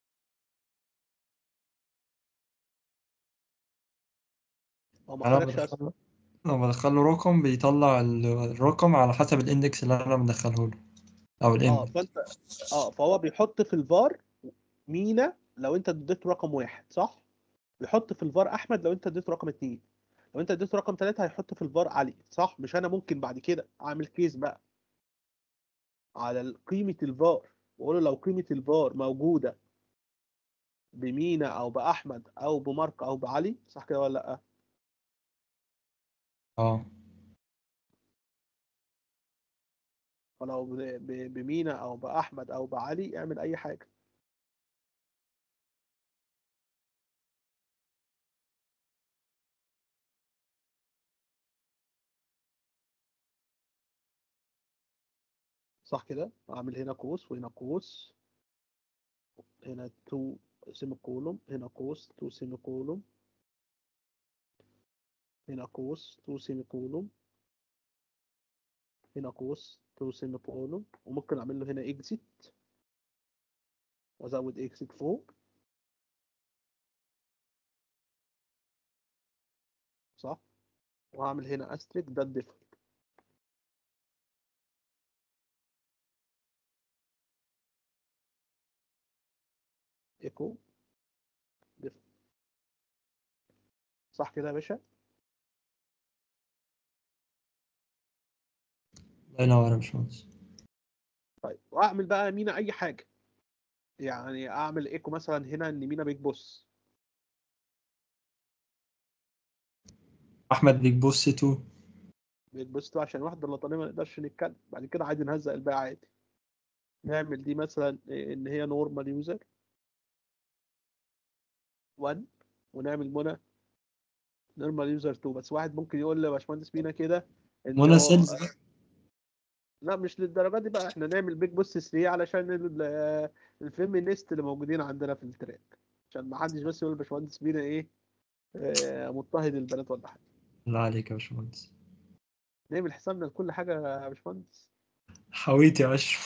هو ما انا خرجش اصلا بدخله لما بدخله رقم بيطلع ال- الرقم على حسب الاندكس اللي انا مدخله له او اه الانبوت فانت اه فهو بيحط في الفار مينا لو انت اديت رقم واحد صح؟ بيحط في الفار احمد لو انت اديت رقم اتنين لو انت اديت رقم ثلاثة هيحط في الفار علي صح مش انا ممكن بعد كده اعمل كيس بقى على ال- قيمة الفار واقول له لو قيمة الفار موجودة بمينا او باحمد او بمارك او بعلي صح كده ولا لا اه ولو ب- ب- بمينا او باحمد او بعلي اعمل اي حاجة صح كده اعمل هنا قوس وهنا قوس هنا 2 سيمي كولوم هنا قوس 2 سيمي كولوم هنا قوس 2 سيمي كولوم هنا قوس 2 سيمي كولوم وممكن اعمل له هنا اكزيت وازود اكزيت فوق صح وهعمل هنا استريك ده الديفولت ايكو ديفولت صح كده يا باشا الله ينور يا باشمهندس طيب واعمل بقى مينا اي حاجه يعني اعمل ايكو مثلا هنا ان مينا بيج بوس احمد بيج بوس 2 بيج بوس ده عشان واحد اللطانيه ما نقدرش نتكلم بعد كده عادي نهزق الباقي عادي نعمل دي مثلا إيه، ان هي نورمال يوزر 1 ونعمل منى نورمال يوزر 2 بس واحد ممكن يقول لي يا باشمهندس مينا كده ان منى هو- سيلز بقى. لا مش للدرجه دي بقى احنا نعمل بيج بوس 3 علشان ال- الفيمينيست اللي موجودين عندنا في التراك عشان ما حدش بس يقول باشمهندس مينا ايه آه، مضطهد البنات ولا حاجه الله عليك يا باشمهندس نعمل حسابنا لكل حاجه يا باشمهندس حويت يا باشا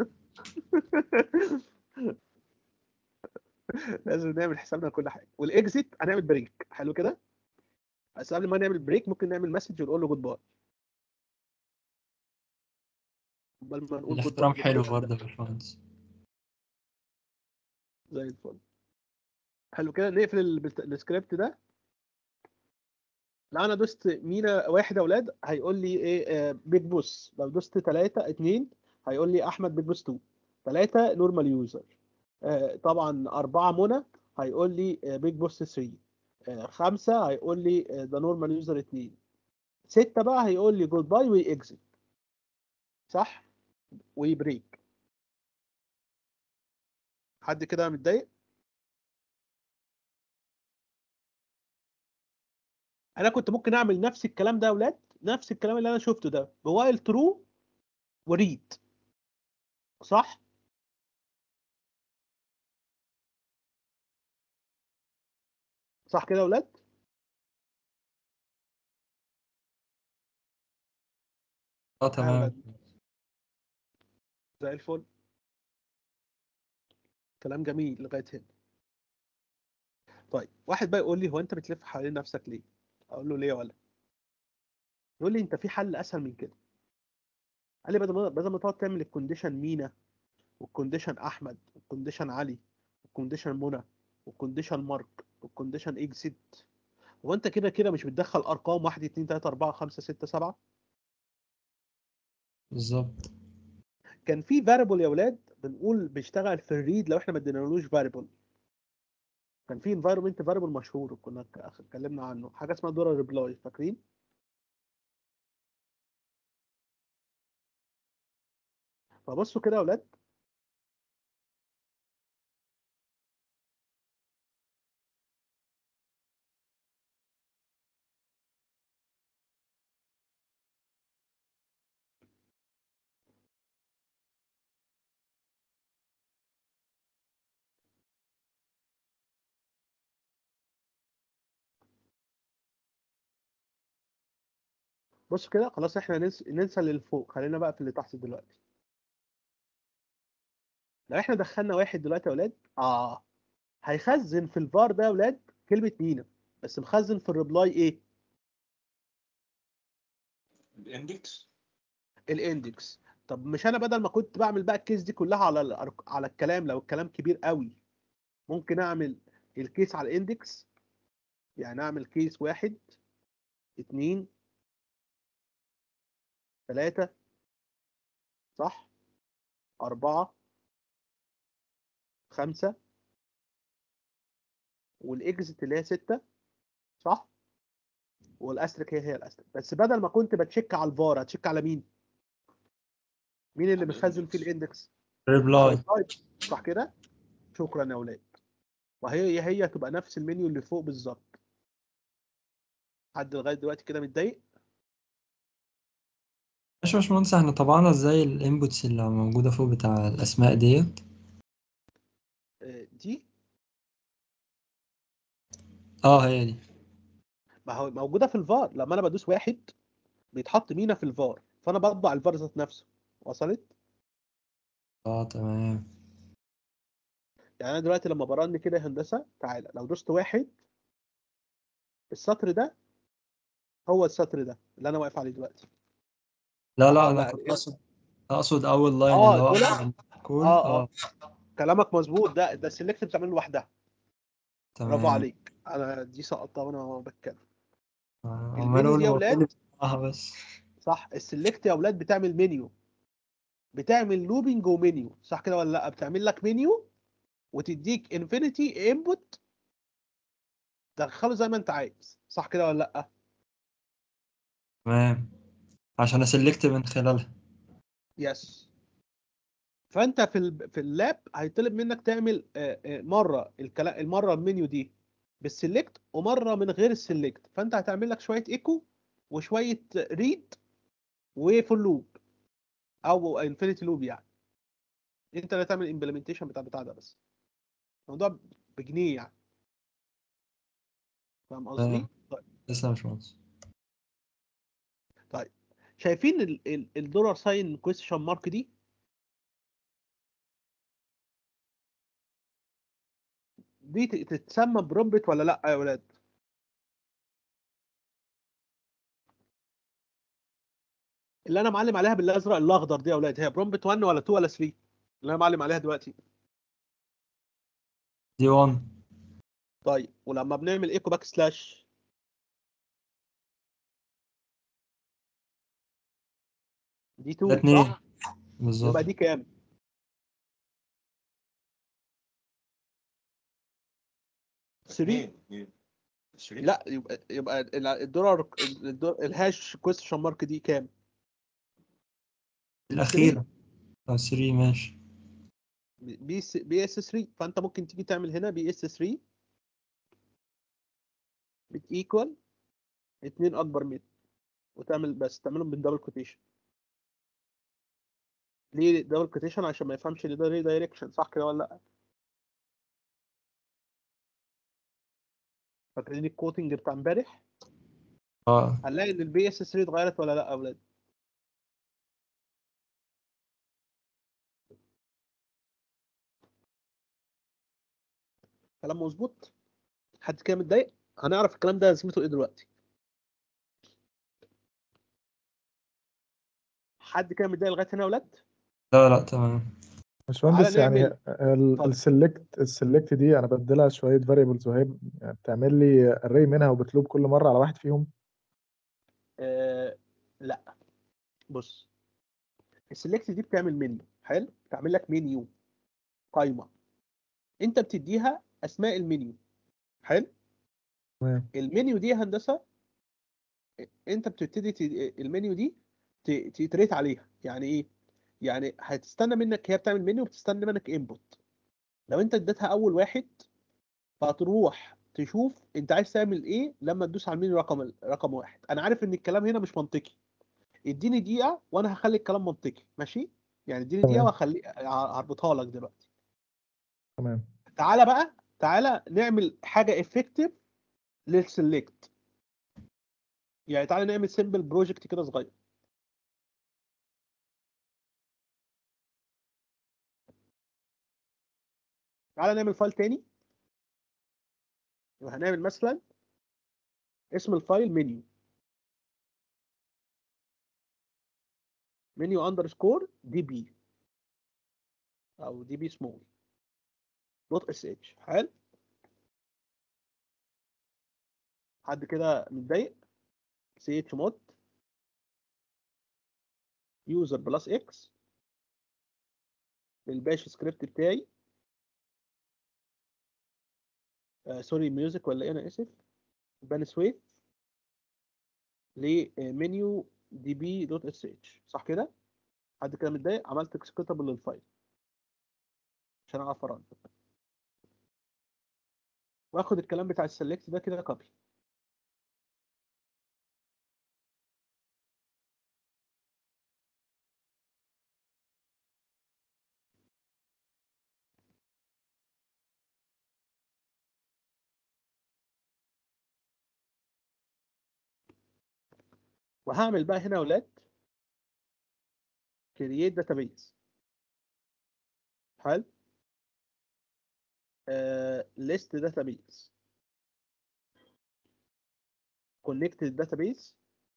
لازم نعمل حسابنا لكل حاجه والاكزيت هنعمل بريك حلو كده بس قبل ما نعمل بريك ممكن نعمل مسج ونقول له جود باي قبل ما نقول جود الاحترام باي حلو برضه يا باشمهندس زي الفل حلو كده نقفل ال- السكريبت ده لو انا دوست مينا واحد يا اولاد هيقول لي ايه بيج بوس لو دوست ثلاثة اتنين هيقول لي احمد بيج بوس 2 ثلاثة نورمال يوزر طبعا أربعة منى هيقول لي بيج بوس 3 آه، خمسة هيقول لي ده نورمال يوزر 2 ستة بقى هيقول لي جود باي ويكزيت صح ويبريك حد كده متضايق انا كنت ممكن اعمل نفس الكلام ده يا اولاد نفس الكلام اللي انا شفته ده بوايل ترو وريد صح صح كده يا اولاد اه يا تمام ولاد. زي الفل كلام جميل لغايه هنا طيب واحد بقى يقول لي هو انت بتلف حوالين نفسك ليه اقول له ليه يا ولا يقول لي انت في حل اسهل من كده قال لي بدل ما بدل ما تقعد تعمل الكونديشن مينا والكونديشن احمد والكونديشن علي والكونديشن منى والكونديشن مارك والكونديشن اكزيت هو انت كده كده مش بتدخل ارقام 1 2 3 4 5 6 7 بالظبط كان في فاريبل يا ولاد بنقول بيشتغل في الريد لو احنا ما ادينالوش فاريبل كان في انفايرمنت فاريبل مشهور كنا ك- اتكلمنا عنه حاجه اسمها دورا ريبلاي فاكرين فبصوا كده يا ولاد بص كده خلاص احنا ننسى, ننسى اللي فوق خلينا بقى في اللي تحت دلوقتي لو احنا دخلنا واحد دلوقتي يا ولاد اه هيخزن في الفار ده يا ولاد كلمة مينا بس مخزن في الريبلاي ايه؟ الاندكس الاندكس طب مش انا بدل ما كنت بعمل بقى الكيس دي كلها على الأرق- على الكلام لو الكلام كبير قوي ممكن اعمل الكيس على الاندكس يعني اعمل كيس واحد اتنين تلاتة صح أربعة خمسة والإكزت اللي هي ستة صح والأسترك هي هي الأسترك بس بدل ما كنت بتشيك على الفار هتشيك على مين؟ مين اللي على مخزن فيه الإندكس. الاندكس؟ ريبلاي صح كده؟ شكرا يا اولاد وهي هي تبقى نفس المنيو اللي فوق بالظبط حد لغايه دلوقتي كده متضايق ماشي يا باشمهندس احنا طبعنا ازاي الانبوتس اللي موجودة فوق بتاع الأسماء ديت آه، دي اه هي دي ما هو موجوده في الفار لما انا بدوس واحد بيتحط مينا في الفار فانا بطبع الفار ذات نفسه وصلت اه تمام يعني انا دلوقتي لما برن كده يا هندسه تعالى لو دوست واحد السطر ده هو السطر ده اللي انا واقف عليه دلوقتي لا صح لا ولا انا لا؟ كنت اقصد اقصد اول لاين آه، اللي هو دول؟ أول كون اه اه اه كلامك مظبوط ده ده السلكت بتعمل لوحدها برافو تمام عليك انا دي سقطتها وانا بتكلم آه، المنيو عمال اقول دي يا هو ولاد؟ فين اه بس صح السلكت يا اولاد بتعمل منيو بتعمل لوبينج ومنيو صح كده ولا لا بتعمل لك منيو وتديك انفينيتي انبوت تدخله زي ما انت عايز صح كده ولا لا تمام عشان اسلكت من خلالها يس فانت في ال... في اللاب هيطلب منك تعمل آه، آه، مره الكلام المره المنيو دي بالسلكت ومره من غير السلكت فانت هتعمل لك شويه ايكو وشويه ريد وفول لوب او انفينيتي لوب يعني انت اللي تعمل الامبلمنتيشن بتاع بتاع ده بس الموضوع بجنيه يعني فاهم قصدي؟ تمام. طيب لسه يا باشمهندس شايفين ال- ال- الدولار ساين كويستشن مارك دي دي ت- تتسمى برومبت ولا لا يا ولاد اللي انا معلم عليها بالازرق الاخضر دي يا ولاد هي برومبت 1 ولا 2 ولا 3 اللي انا معلم عليها دلوقتي دي 1 طيب ولما بنعمل ايكو باك سلاش دي 2 ده 2 صح بالظبط يبقى دي كام 3 اتنين اتنين عشرين. لا يبقى يبقى ال- الدولار الدولار- الهاش كويستشن مارك دي كام الأخيرة اه 3 ماشي بي اس بي اس 3 فانت ممكن تيجي تعمل هنا بي اس 3 بتيكوال 2 اكبر من وتعمل بس تعملهم بالدبل كوتيشن ليه دبل كوتيشن عشان ما يفهمش ان ده ري دايركشن صح كده ولا لا فاكرين الكوتنج بتاع امبارح اه هنلاقي ان البي اس 3 اتغيرت ولا لا يا اولاد كلام مظبوط حد كده متضايق هنعرف الكلام ده لازمته ايه دلوقتي حد كده متضايق لغايه هنا يا اولاد لا لا تمام باشمهندس تعالى يعني نعمل- ال- اتفضل. السلكت السلكت دي انا بديلها شويه فاريبلز وهي ب- يعني بتعمل لي اري منها وبتلوب كل مره على واحد فيهم آه لا بص السلكت دي بتعمل منيو حلو بتعمل لك منيو قايمه انت بتديها اسماء المنيو حلو تمام المنيو دي يا هندسه انت بتبتدي ت- المنيو دي ت- تتريت عليها يعني ايه يعني هتستنى منك هي بتعمل منيو بتستنى منك انبوت لو انت اديتها اول واحد فهتروح تشوف انت عايز تعمل ايه لما تدوس على المنيو رقم رقم واحد انا عارف ان الكلام هنا مش منطقي اديني دقيقه وانا هخلي الكلام منطقي ماشي يعني اديني دقيقه تمام. وهخلي هربطها لك دلوقتي تمام تعالى بقى تعالى نعمل حاجه افكتيف للسلكت يعني تعالى نعمل سيمبل بروجكت كده صغير تعالى نعمل فايل تاني وهنعمل مثلا اسم الفايل منيو منيو اندرسكور دي بي او دي بي سمول دوت اس اتش حلو حد كده متضايق سي اتش مود يوزر بلس اكس الباش سكريبت بتاعي آه سوري ميوزك ولا ايه انا اسف بان سويت لمنيو دي بي دوت اس اتش صح كده حد كده متضايق عملت اكسكيوتابل للفايل عشان اعرف ارن واخد الكلام بتاع السلكت ده كده كوبي وهعمل بقى هنا يا ولاد create database حلو آه list database connected database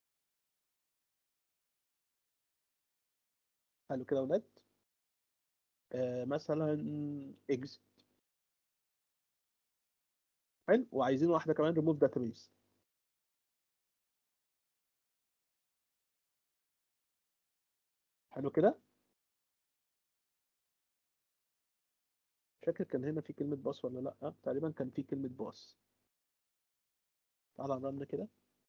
حلو كده يا ولاد آه مثلا exit حلو وعايزين واحده كمان remove database حلو كده مش فاكر كان هنا في كلمة باص ولا لأ تقريبا كان في كلمة باص تعالى نرن كده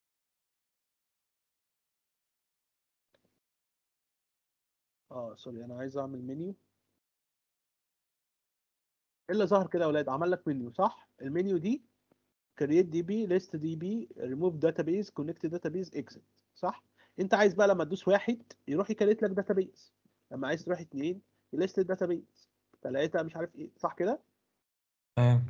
اه سوري انا عايز اعمل منيو ايه اللي ظهر كده يا ولاد عمل لك منيو صح المنيو دي create db list db remove database connect database exit صح انت عايز بقى لما تدوس واحد يروح يكريت لك داتابيز لما عايز تروح اتنين يليست الداتابيز تلاته مش عارف ايه صح كده تمام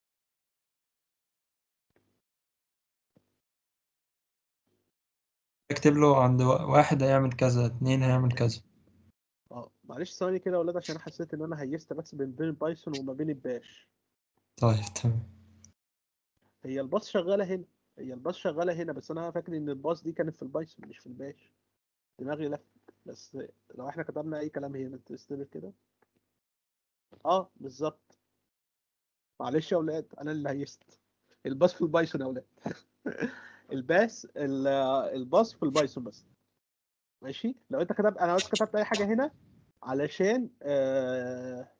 اكتب له عند وا- واحد هيعمل كذا اتنين هيعمل كذا اه معلش ثواني كده يا ولاد عشان انا حسيت ان انا هيست بس بين بين بايثون وما بين الباش طيب تمام هي الباص شغاله هنا هي الباص شغاله هنا بس انا فاكر ان الباص دي كانت في البايثون مش في الباش دماغي لفت بس لو احنا كتبنا اي كلام هنا تستمر كده اه بالظبط معلش يا ولاد انا اللي هيست الباص في البايثون يا ولاد الباس ال- الباص في البايثون بس ماشي لو انت كتبت انا بس كتبت اي حاجه هنا علشان آه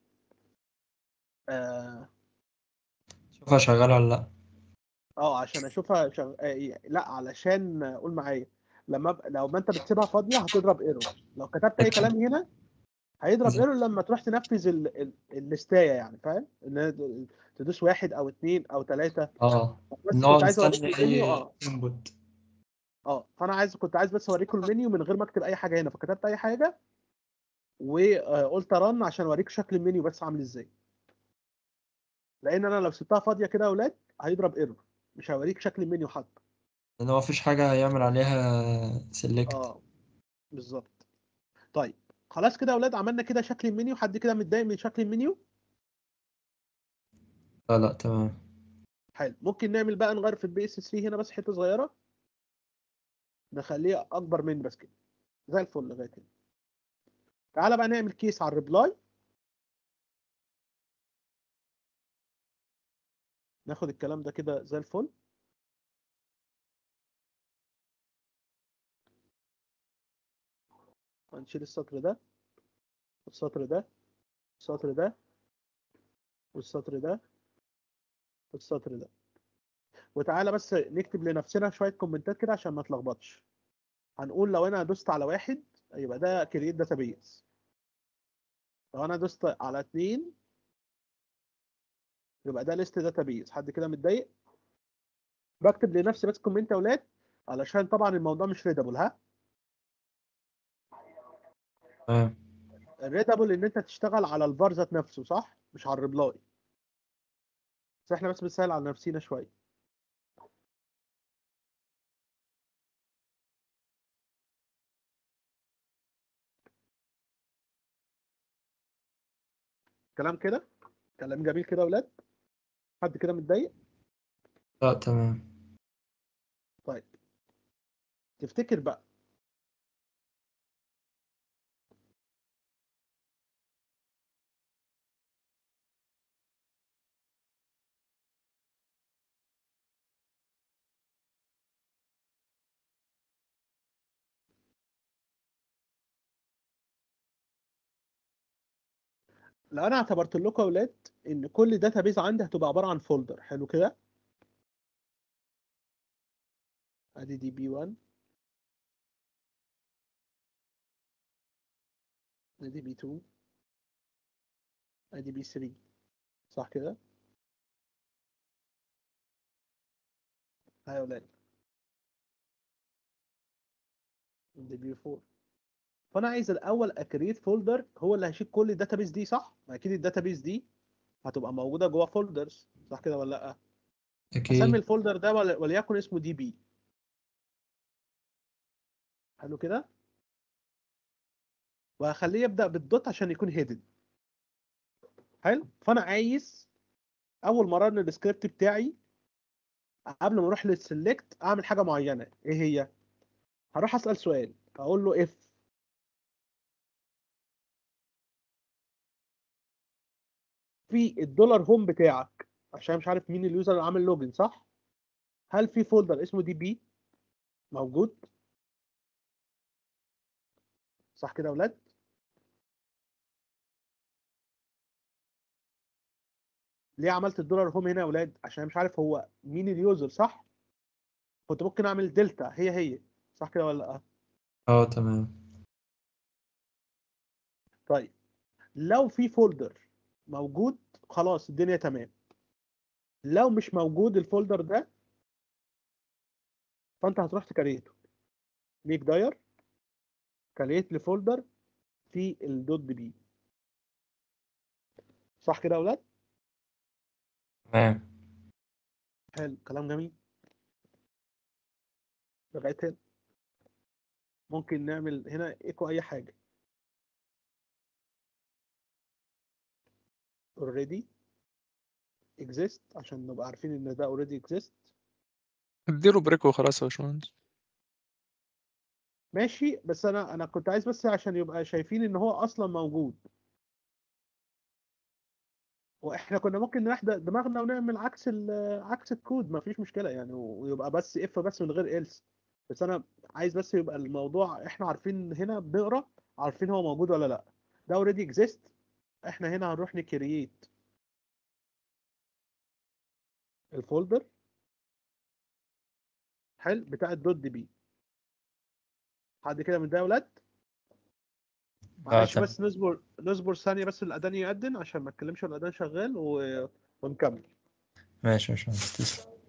آه شوفها شغالة ولا لأ اه عشان اشوفها شغ... آه لا علشان آه، قول معايا لما ب... لو ما انت بتسيبها فاضيه هتضرب ايرور لو كتبت اي كلام هنا هيضرب بالظبط. ايرور لما تروح تنفذ ال... ال... الليستايه يعني فاهم ان تدوس واحد او اثنين او ثلاثه اه بس ان هو كنت عايز اوريك مستني المنيو اي اه انبوت اه فانا عايز كنت عايز بس اوريكم المنيو من غير ما اكتب اي حاجه هنا فكتبت اي حاجه وقلت رن عشان اوريك شكل المنيو بس عامل ازاي لان انا لو سبتها فاضيه كده يا اولاد هيضرب ايرور مش هوريك شكل المنيو حتى لان هو مفيش حاجة هيعمل عليها سيلكت اه بالظبط طيب خلاص كده يا اولاد عملنا كده شكل المنيو حد كده متضايق من شكل المنيو لا لا تمام حلو ممكن نعمل بقى نغير في البي اس 3 هنا بس حته صغيره نخليه اكبر من بس كده زي الفل لغايه هنا تعالى بقى نعمل كيس على الريبلاي ناخد الكلام ده كده زي الفل هنشيل السطر ده والسطر ده السطر ده والسطر ده والسطر ده وتعالى بس نكتب لنفسنا شويه كومنتات كده عشان ما نتلخبطش هنقول لو انا دوست على واحد يبقى ده كرييت داتابيز لو انا دوست على اتنين يبقى ده ليست داتابيز حد كده متضايق بكتب لنفسي بس كومنت يا اولاد علشان طبعا الموضوع مش ريدابل ها تمام الريدابل ان انت تشتغل على الفار ذات نفسه صح مش على الريبلاي بس احنا بس بنسهل على نفسينا شويه كلام كده كلام جميل كده يا ولاد حد كده متضايق لا تمام طيب تفتكر بقى لو انا اعتبرت لكم يا ولاد ان كل داتابيز عندي هتبقى عباره عن فولدر حلو كده ادي دي بي 1 ادي بي 2 ادي بي 3 صح كده ها يا ولاد دي بي 4 فانا عايز الاول اكريت فولدر هو اللي هيشيل كل الداتابيز دي صح ما اكيد الداتابيز دي هتبقى موجوده جوه فولدرز صح كده ولا لا اسمي أكيد الفولدر ده ول- وليكن اسمه دي بي حلو كده وهخليه يبدا بالدوت عشان يكون هيدن حلو فانا عايز اول ما رن السكريبت بتاعي قبل ما اروح للسلكت اعمل حاجه معينه ايه هي هروح اسال سؤال اقول له اف في الدولار هوم بتاعك عشان مش عارف مين اليوزر اللي عامل لوجن صح هل في فولدر اسمه دي بي موجود صح كده يا اولاد ليه عملت الدولار هوم هنا يا اولاد عشان مش عارف هو مين اليوزر صح كنت ممكن اعمل دلتا هي هي صح كده ولا لا اه تمام طيب لو في فولدر موجود خلاص الدنيا تمام لو مش موجود الفولدر ده فانت هتروح تكريته ميك داير كريت لفولدر في الدوت دي بي صح كده يا اولاد تمام حلو كلام جميل لغايه هنا ممكن نعمل هنا ايكو اي حاجه already exist عشان نبقى عارفين ان ده already exist اديله بريك وخلاص يا باشمهندس ماشي بس انا انا كنت عايز بس عشان يبقى شايفين ان هو اصلا موجود واحنا كنا ممكن نريح د- دماغنا ونعمل عكس ال- عكس الكود ما فيش مشكله يعني ويبقى بس اف بس من غير else بس انا عايز بس يبقى الموضوع احنا عارفين هنا بنقرا عارفين هو موجود ولا لا ده already exist احنا هنا هنروح نكرييت الفولدر حلو بتاع الدوت دي بي حد كده من ده يا ولاد معلش تمام. بس نصبر نصبر ثانية بس الأذان يأذن عشان ما اتكلمش الأذان شغال و... ونكمل ماشي يا باشمهندس تسلم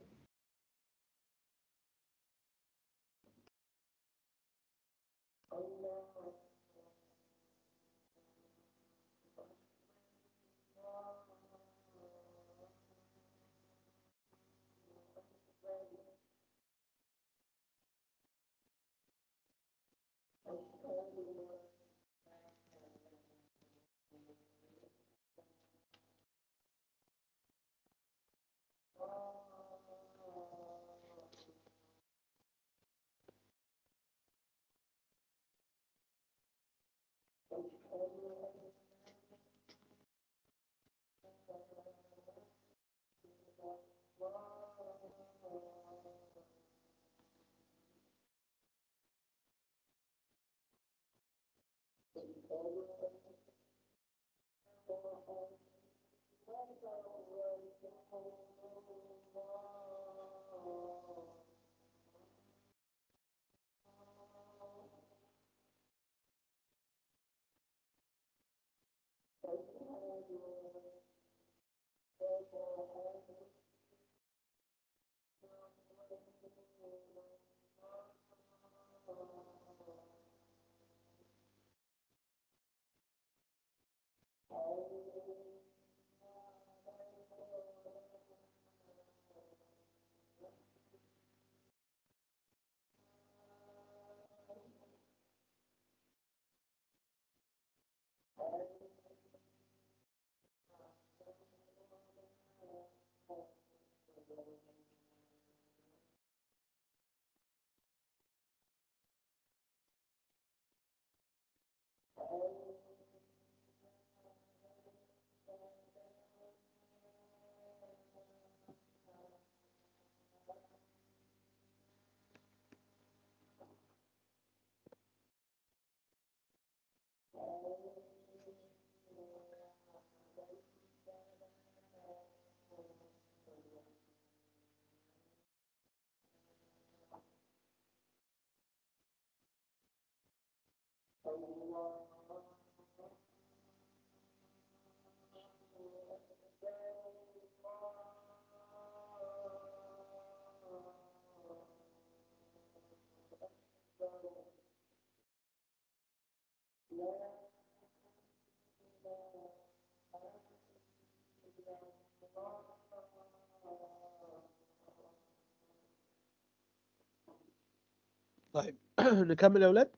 طيب نكمل يا ولاد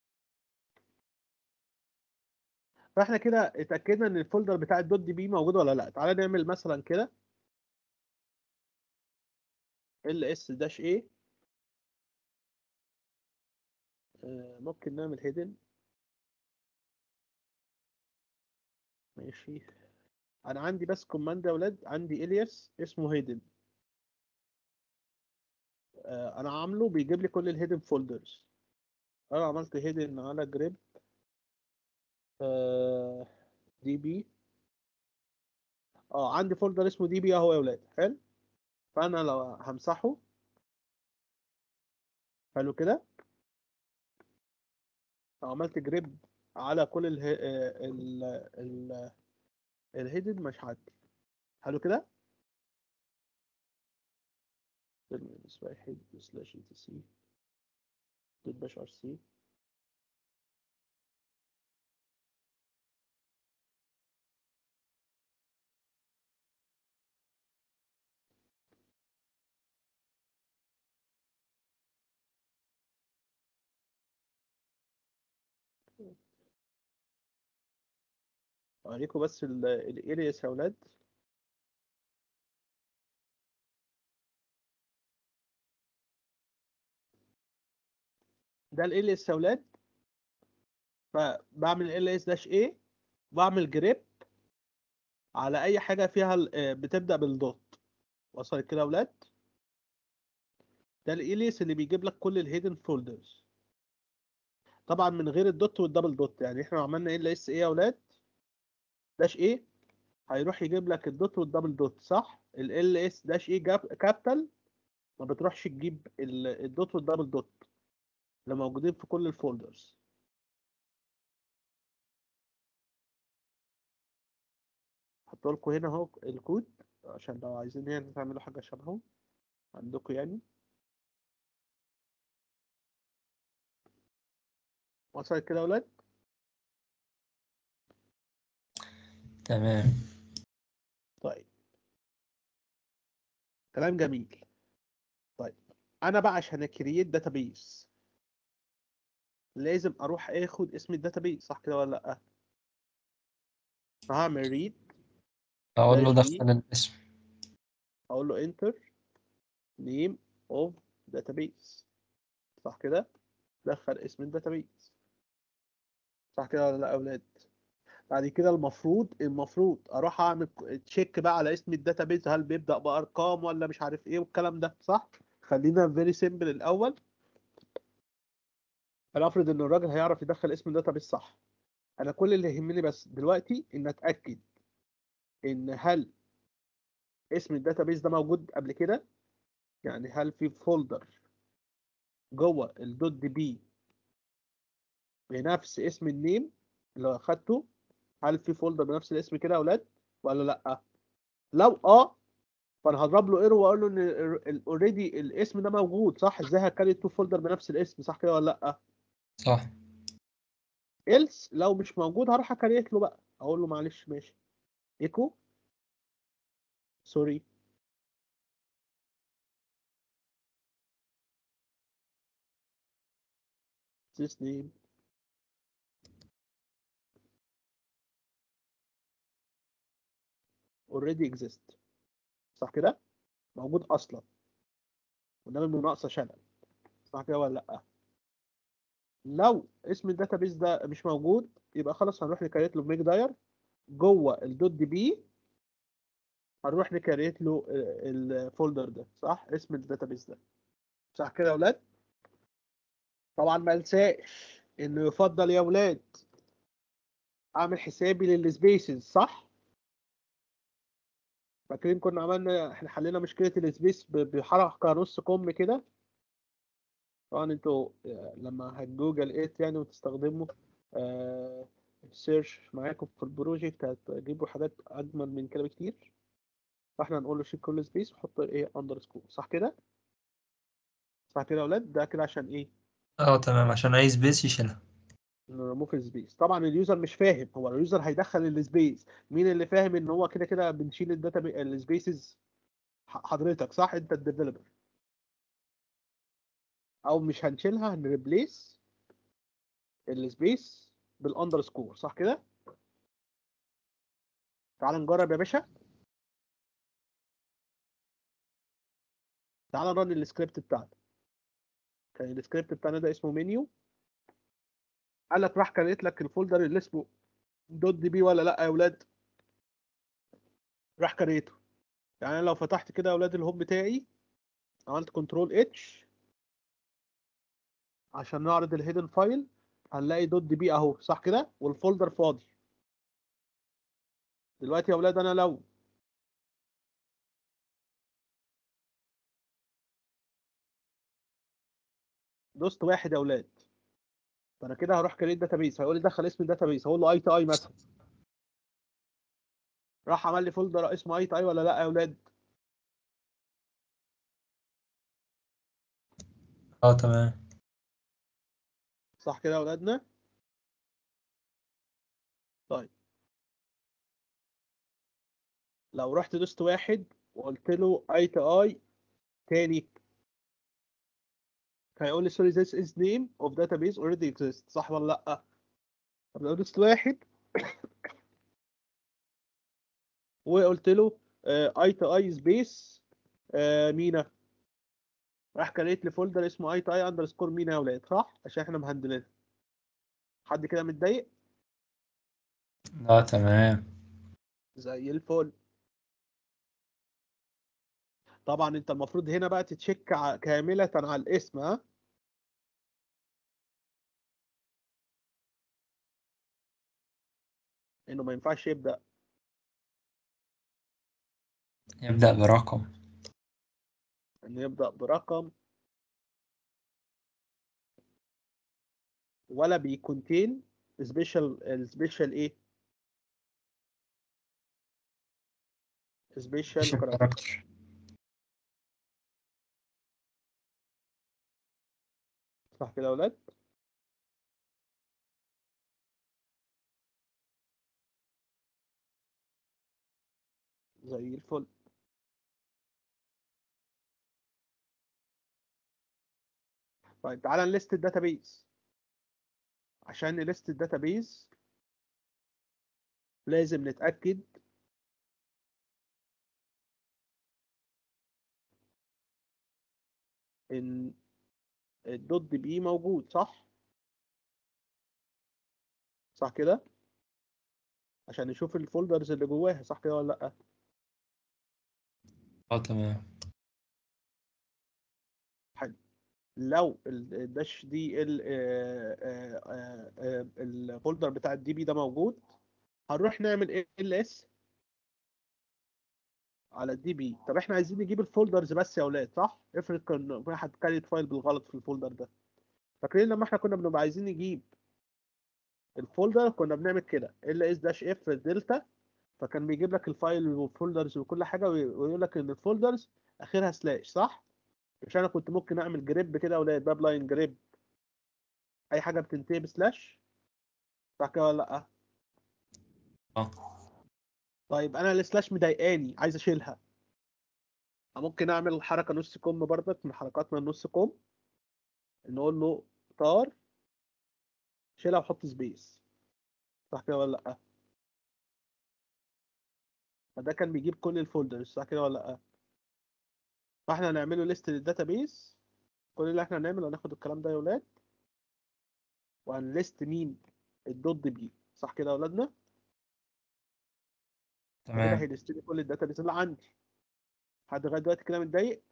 فاحنا كده اتاكدنا ان الفولدر بتاع الدوت دي بي موجود ولا لا تعالى نعمل مثلا كده ال اس داش ايه ممكن نعمل هيدن ماشي انا عندي بس كوماند يا ولاد عندي الياس اسمه هيدن انا عامله بيجيب لي كل الهيدن فولدرز انا عملت هيدن على جريب دي بي اه عندي فولدر اسمه دي بي اهو يا ولاد حلو فانا لو همسحه حلو كده لو عملت جريب على كل ال ال ال الهيدن مش هعدي حلو كده بالنسبة واحد سلاش اي تي سي دوت باش ار سي اوريكم بس الاريس يا اولاد ده ال اس يا اولاد فبعمل ال اس داش ايه بعمل جريب على اي حاجه فيها بتبدا بالدوت وصلت كده يا اولاد ده الاليس اللي بيجيب لك كل الهيدن فولدرز طبعا من غير الدوت والدبل دوت يعني احنا لو عملنا ال اس ايه يا اولاد داش ايه هيروح يجيب لك الدوت والدبل دوت صح ال اس داش ايه كابيتال ما بتروحش تجيب الدوت والدبل دوت اللي موجودين في كل الفولدرز حط لكم هنا اهو الكود عشان لو عايزين يعني تعملوا حاجه شبهه عندكم يعني وصلت كده يا ولاد تمام طيب كلام جميل طيب انا بقى عشان اكريت داتابيس لازم اروح اخد اسم الداتابيس صح كده ولا لا هعمل ريد اقول له داش بي. دخل الاسم اقول له انتر نيم اوف داتابيس صح كده دخل اسم الداتابيس صح كده ولا لا يا اولاد بعد كده المفروض المفروض اروح اعمل تشيك بقى على اسم الداتابيز هل بيبدا بارقام ولا مش عارف ايه والكلام ده صح خلينا فيري سيمبل الاول هنفرض ان الراجل هيعرف يدخل اسم الداتابيز صح انا كل اللي يهمني بس دلوقتي ان اتاكد ان هل اسم الداتابيز ده موجود قبل كده يعني هل في فولدر جوه الدوت دي بي بنفس اسم النيم اللي اخدته هل في فولدر بنفس الاسم كده يا اولاد ولا لا لو اه فانا هضرب له ايرو واقول له ان اوريدي الاسم ده موجود صح ازاي هكريت تو فولدر بنفس الاسم صح كده ولا لا صح إلس لو مش موجود هروح اكريت له بقى اقول له معلش ماشي ايكو سوري this name already exist صح كده موجود اصلا ونعمل مناقصه شلل صح كده ولا لا لو اسم الداتابيس ده مش موجود يبقى خلاص هنروح نكريت له ميك داير جوه الدوت دي بي هنروح نكريت له الفولدر ده صح اسم الداتابيس ده صح كده يا اولاد طبعا ما انساش انه يفضل يا اولاد اعمل حسابي للسبيسز صح فاكرين كنا عملنا احنا حلينا مشكله السبيس ب- بحركه نص كم كده طبعا انتوا آه، لما هتجوجل ايت يعني وتستخدموا سيرش معاكم في البروجكت هتجيبوا حاجات اجمل من كده بكتير فاحنا هنقول له شيل كل سبيس وحط ايه اندرسكور صح كده صح كده يا اولاد ده كده عشان ايه اه تمام عشان اي سبيس يشيلها نريموف السبيس طبعا اليوزر مش فاهم هو اليوزر هيدخل السبيس مين اللي فاهم ان هو كده كده بنشيل الداتا السبيسز حضرتك صح انت الديفلوبر او مش هنشيلها هنريبليس السبيس بالاندرسكور صح كده تعال نجرب يا باشا تعال نرن السكريبت بتاعنا كان السكريبت بتاعنا ده اسمه منيو قال لك راح كريت لك الفولدر اللي اسمه دوت دي بي ولا لا يا اولاد راح كريته يعني أنا لو فتحت كده يا اولاد الهوم بتاعي عملت كنترول اتش عشان نعرض الهيدن فايل هنلاقي دوت دي بي اهو صح كده والفولدر فاضي دلوقتي يا اولاد انا لو دوست واحد يا اولاد فانا كده هروح كريت داتابيس هيقول لي دخل اسم الداتابيس هقول له اي تي اي مثلا راح عمل لي فولدر اسمه اي تي اي ولا لا يا اولاد اه تمام صح كده يا اولادنا طيب لو رحت دوست واحد وقلت له اي تي اي تاني هيقول لي سوري this is name of database already exists صح ولا لا طب لو دوست واحد وقلت له اي تي اي سبيس مينا راح كريت لي فولدر اسمه اي تي اي اندرسكور مينا يا ولاد صح عشان احنا مهندلينها حد كده متضايق اه تمام زي الفل طبعا انت المفروض هنا بقى تتشيك ع- كاملة على الاسم ها انه ما ينفعش يبدأ يبدأ برقم انه يبدأ برقم ولا بيكونتين سبيشال السبيشال ايه سبيشال كاركتر كاركتر صح كده يا ولاد زي الفل طيب تعالى نلست الداتابيز عشان نلست الداتابيز لازم نتأكد ان الدوت دي بي موجود صح صح كده عشان نشوف الفولدرز اللي جواها صح كده ولا لا اه تمام لو ال- الداش دي ال آه، آه، آه، الفولدر بتاع الدي بي ده موجود هنروح نعمل ال اس على الدي بي طب احنا عايزين نجيب الفولدرز بس يا اولاد صح افرض كان واحد كاريت فايل بالغلط في الفولدر ده فاكرين لما احنا كنا بنبقى عايزين نجيب الفولدر كنا بنعمل كده ال اس داش اف دلتا فكان بيجيب لك الفايل والفولدرز وكل حاجه وي- ويقول لك ان الفولدرز اخرها سلاش صح مش انا كنت ممكن اعمل جريب كده يا اولاد باب لاين جريب اي حاجه بتنتهي بسلاش صح كده ولا لا اه طيب انا السلاش مضايقاني عايز اشيلها ممكن اعمل حركه نص كم برضك من حركاتنا النص كم نقول له طار شيلها وحط سبيس صح كده ولا لا فده كان بيجيب كل الفولدرز صح كده ولا لا فاحنا هنعمله ليست للداتابيس كل اللي احنا هنعمله هناخد الكلام ده يا ولاد وهنليست مين الدوت دي بي صح كده يا ولادنا كده تمام هيليست لي كل الداتابيس اللي عندي حد لغايه دلوقتي كده متضايق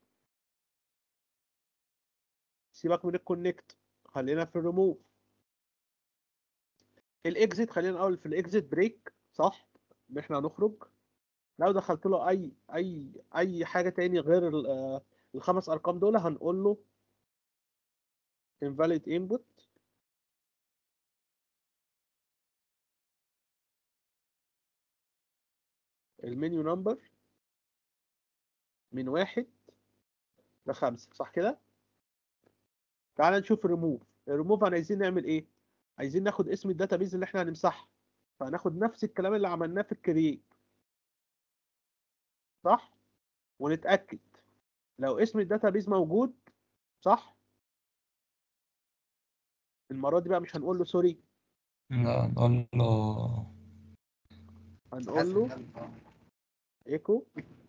سيبك من الكونكت خلينا في الريموف الاكزيت خلينا الاول في الاكزيت بريك صح ان احنا هنخرج لو دخلت له اي اي اي حاجه تاني غير ال- آه، الخمس ارقام دول هنقول له invalid input المنيو نمبر من واحد لخمسة صح كده؟ تعال نشوف الريموف الريموف انا عايزين نعمل ايه؟ عايزين ناخد اسم الداتابيز اللي احنا هنمسحها فهناخد نفس الكلام اللي عملناه في الكرييت صح ونتاكد لو اسم الداتابيز موجود صح المره دي بقى مش هنقول له سوري لا نقول له هنقول له ايكو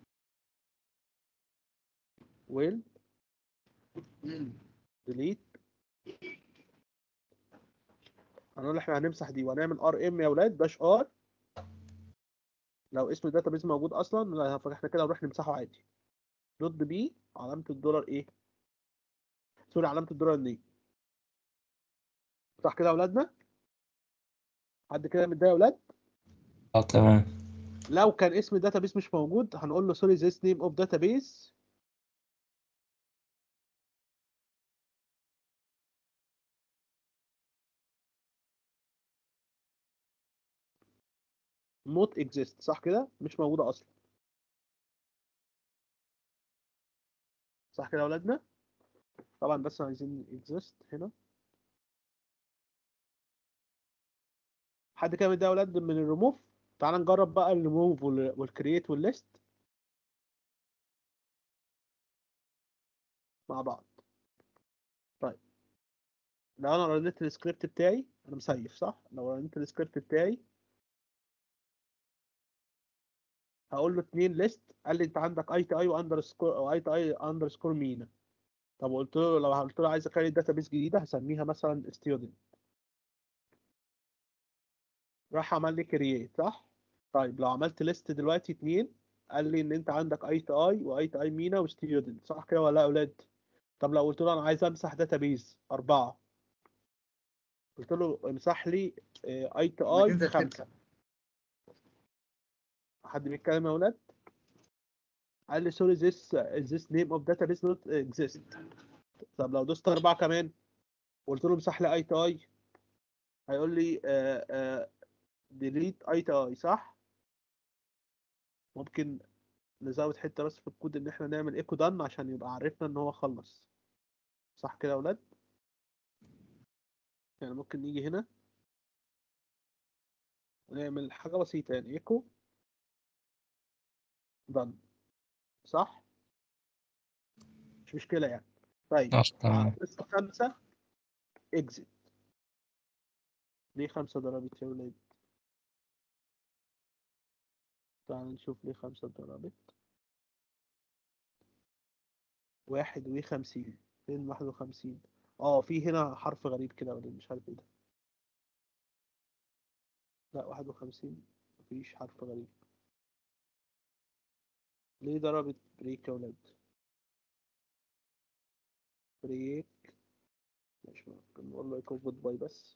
ويل ديليت هنقول احنا هنمسح دي وهنعمل ار ام يا ولاد داش ار لو اسم الداتابيز موجود اصلا لا، فاحنا كده نروح نمسحه عادي دوت بي علامة الدولار ايه سوري علامة الدولار دي صح كده يا ولادنا حد كده متضايق يا ولاد اه تمام لو كان اسم الداتابيس مش موجود هنقول له سوري this name of database not exist صح كده مش موجودة أصلا صح كده يا ولادنا طبعا بس عايزين exist هنا حد كده متضايق يا ولاد من الريموف تعال نجرب بقى الريموف والكرييت والليست مع بعض طيب لو انا رنيت السكريبت بتاعي انا مسيف صح لو رنيت السكريبت بتاعي هقول له اتنين ليست قال لي انت عندك اي تي اي واندرسكور او اي تي اي اندرسكور مينا طب قلت له لو قلت له عايز اكريت داتابيس جديده هسميها مثلا ستودنت راح عمل لي كرييت صح طيب لو عملت ليست دلوقتي اتنين قال لي ان انت عندك اي تي اي واي تي اي مينا وستودنت صح كده ولا لا يا اولاد طب لو قلت له انا عايز امسح داتابيز اربعه قلت له امسح لي اي تي اي تنزل خمسه حد بيتكلم يا اولاد قال لي سوري this this name of database not exist طب لو دوست اربعه كمان قلت له امسح لي اي تي اي هيقول لي delete اي تي اي صح ممكن نزود حته بس في الكود ان احنا نعمل ايكو دان عشان يبقى عرفنا ان هو خلص صح كده يا اولاد يعني ممكن نيجي هنا ونعمل حاجه بسيطه يعني ايكو دان صح مش مشكله يعني طيب اه تمام لسه خمسة اكزit ليه خمسة ضربت يا ولاد تعال نشوف ليه خمسة ضربت واحد وخمسين فين واحد وخمسين اه في هنا حرف غريب كده ولا مش عارف ايه ده لا واحد وخمسين مفيش حرف غريب ليه ضربت بريك يا ولاد بريك مش ممكن نقول له يكون جود باي بس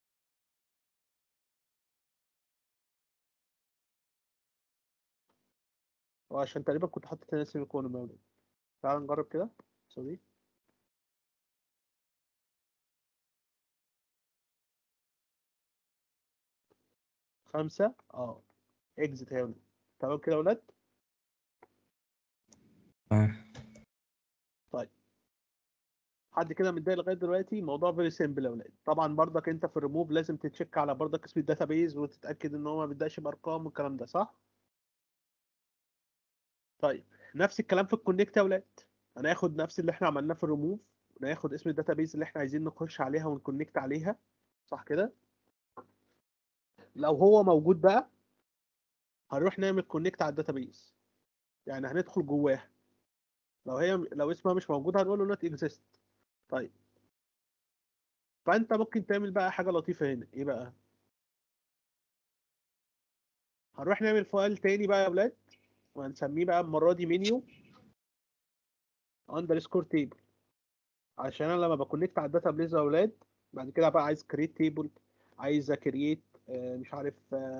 وعشان تقريبا كنت حاطط هنا سيمي كون مولد تعال نجرب كده سوري خمسة اه اكزت يا ولاد تمام كده يا ولاد تمام حد كده متضايق لغايه دلوقتي الموضوع فيري سيمبل يا ولاد طبعا برضك انت في الريموف لازم تتشيك على برضك اسم الداتابيز وتتاكد ان هو ما بيبداش بارقام والكلام ده صح طيب نفس الكلام في الكونكت يا ولاد هناخد نفس اللي احنا عملناه في الريموف وناخد اسم الداتابيز اللي احنا عايزين نخش عليها ونكونكت عليها صح كده لو هو موجود بقى هنروح نعمل كونكت على الداتابيز يعني هندخل جواها لو هي لو اسمها مش موجود هنقول له نوت اكزيست طيب فانت ممكن تعمل بقى حاجه لطيفه هنا ايه بقى هنروح نعمل فايل تاني بقى يا ولاد وهنسميه بقى المره دي منيو اندرسكور تيبل عشان انا لما بكونكت على الداتابيز يا ولاد بعد كده بقى عايز كريت تيبل عايز اكريت مش عارف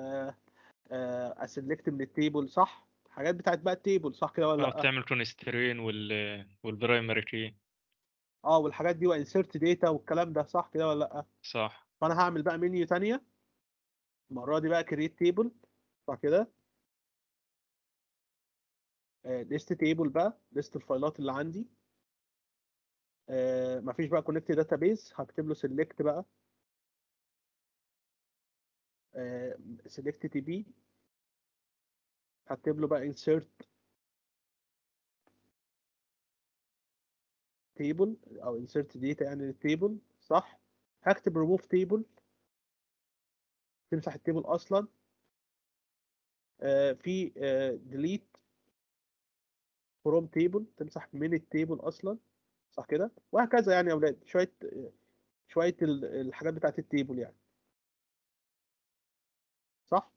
اسلكت من التيبل صح حاجات بتاعت بقى التيبل صح كده ولا اه لا بتعمل كونسترين وال والبرايمري كي اه والحاجات دي وانسيرت داتا والكلام ده صح كده ولا لا صح فانا هعمل بقى منيو تانية المره دي بقى كريت تيبل صح كده ليست تيبل بقى ليست الفايلات اللي عندي آه مفيش بقى كونكت داتابيز هكتب له سيلكت بقى سيلكت تي بي هكتب له بقى insert table او insert data يعني للتيبل صح هكتب remove table تمسح التيبل اصلا آه، في آه، delete from table تمسح من التيبل اصلا صح كده وهكذا يعني يا اولاد شويه شويه ال- الحاجات بتاعت التيبل يعني صح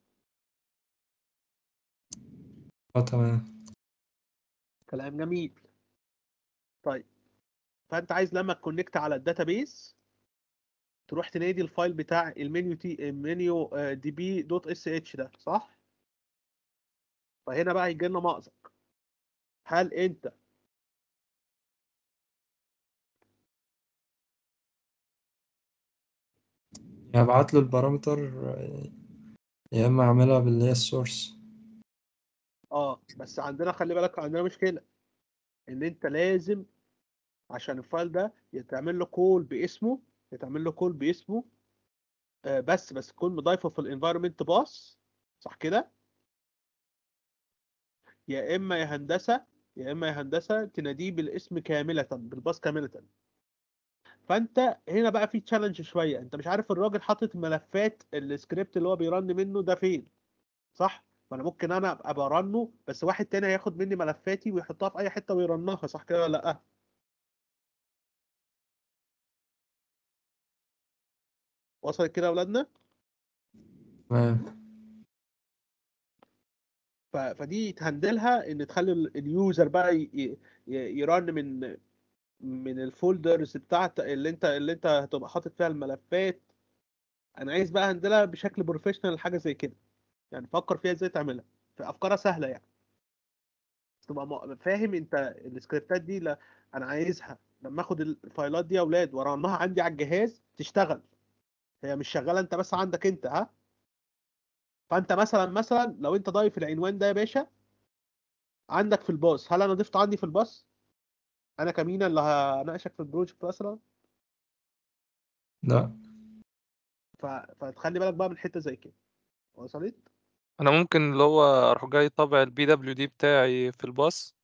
اه تمام كلام جميل طيب فانت عايز لما تكونكت على الداتابيس تروح تنادي الفايل بتاع المنيو تي المنيو دي بي دوت اس اتش ده صح فهنا بقى هيجي لنا مأزق هل انت يا ابعت له البارامتر يا اما اعملها باللي هي السورس اه بس عندنا خلي بالك عندنا مشكله ان انت لازم عشان الفايل ده يتعمل له كول باسمه يتعمل له كول باسمه آه بس بس تكون مضايفه في الانفايرمنت باص صح كده يا اما يا هندسه يا اما يا هندسه تناديه بالاسم كامله بالباص كامله فانت هنا بقى في تشالنج شويه انت مش عارف الراجل حاطط ملفات السكريبت اللي هو بيرن منه ده فين صح فانا ممكن انا ابقى برنه بس واحد تاني هياخد مني ملفاتي ويحطها في اي حته ويرنها صح كده ولا لا وصلت كده يا اولادنا تمام ف- فدي تهندلها ان تخلي ال- اليوزر بقى ي- ي- ي- يرن من من الفولدرز بتاعت اللي انت اللي انت هتبقى حاطط فيها الملفات انا عايز بقى هندلها بشكل بروفيشنال حاجه زي كده يعني فكر فيها ازاي تعملها افكارها سهله يعني تبقى م- فاهم انت السكريبتات دي لا انا عايزها لما اخد الفايلات دي يا اولاد وارنها عندي على الجهاز تشتغل هي مش شغاله انت بس عندك انت ها فانت مثلا مثلا لو انت ضايف العنوان ده يا باشا عندك في الباص هل انا ضفته عندي في الباص انا كمينا اللي هناقشك في البروجكت مثلا لا ف... فتخلي بالك بقى من حته زي كده وصلت انا ممكن اللي هو اروح جاي طابع البي دبليو دي بتاعي في الباص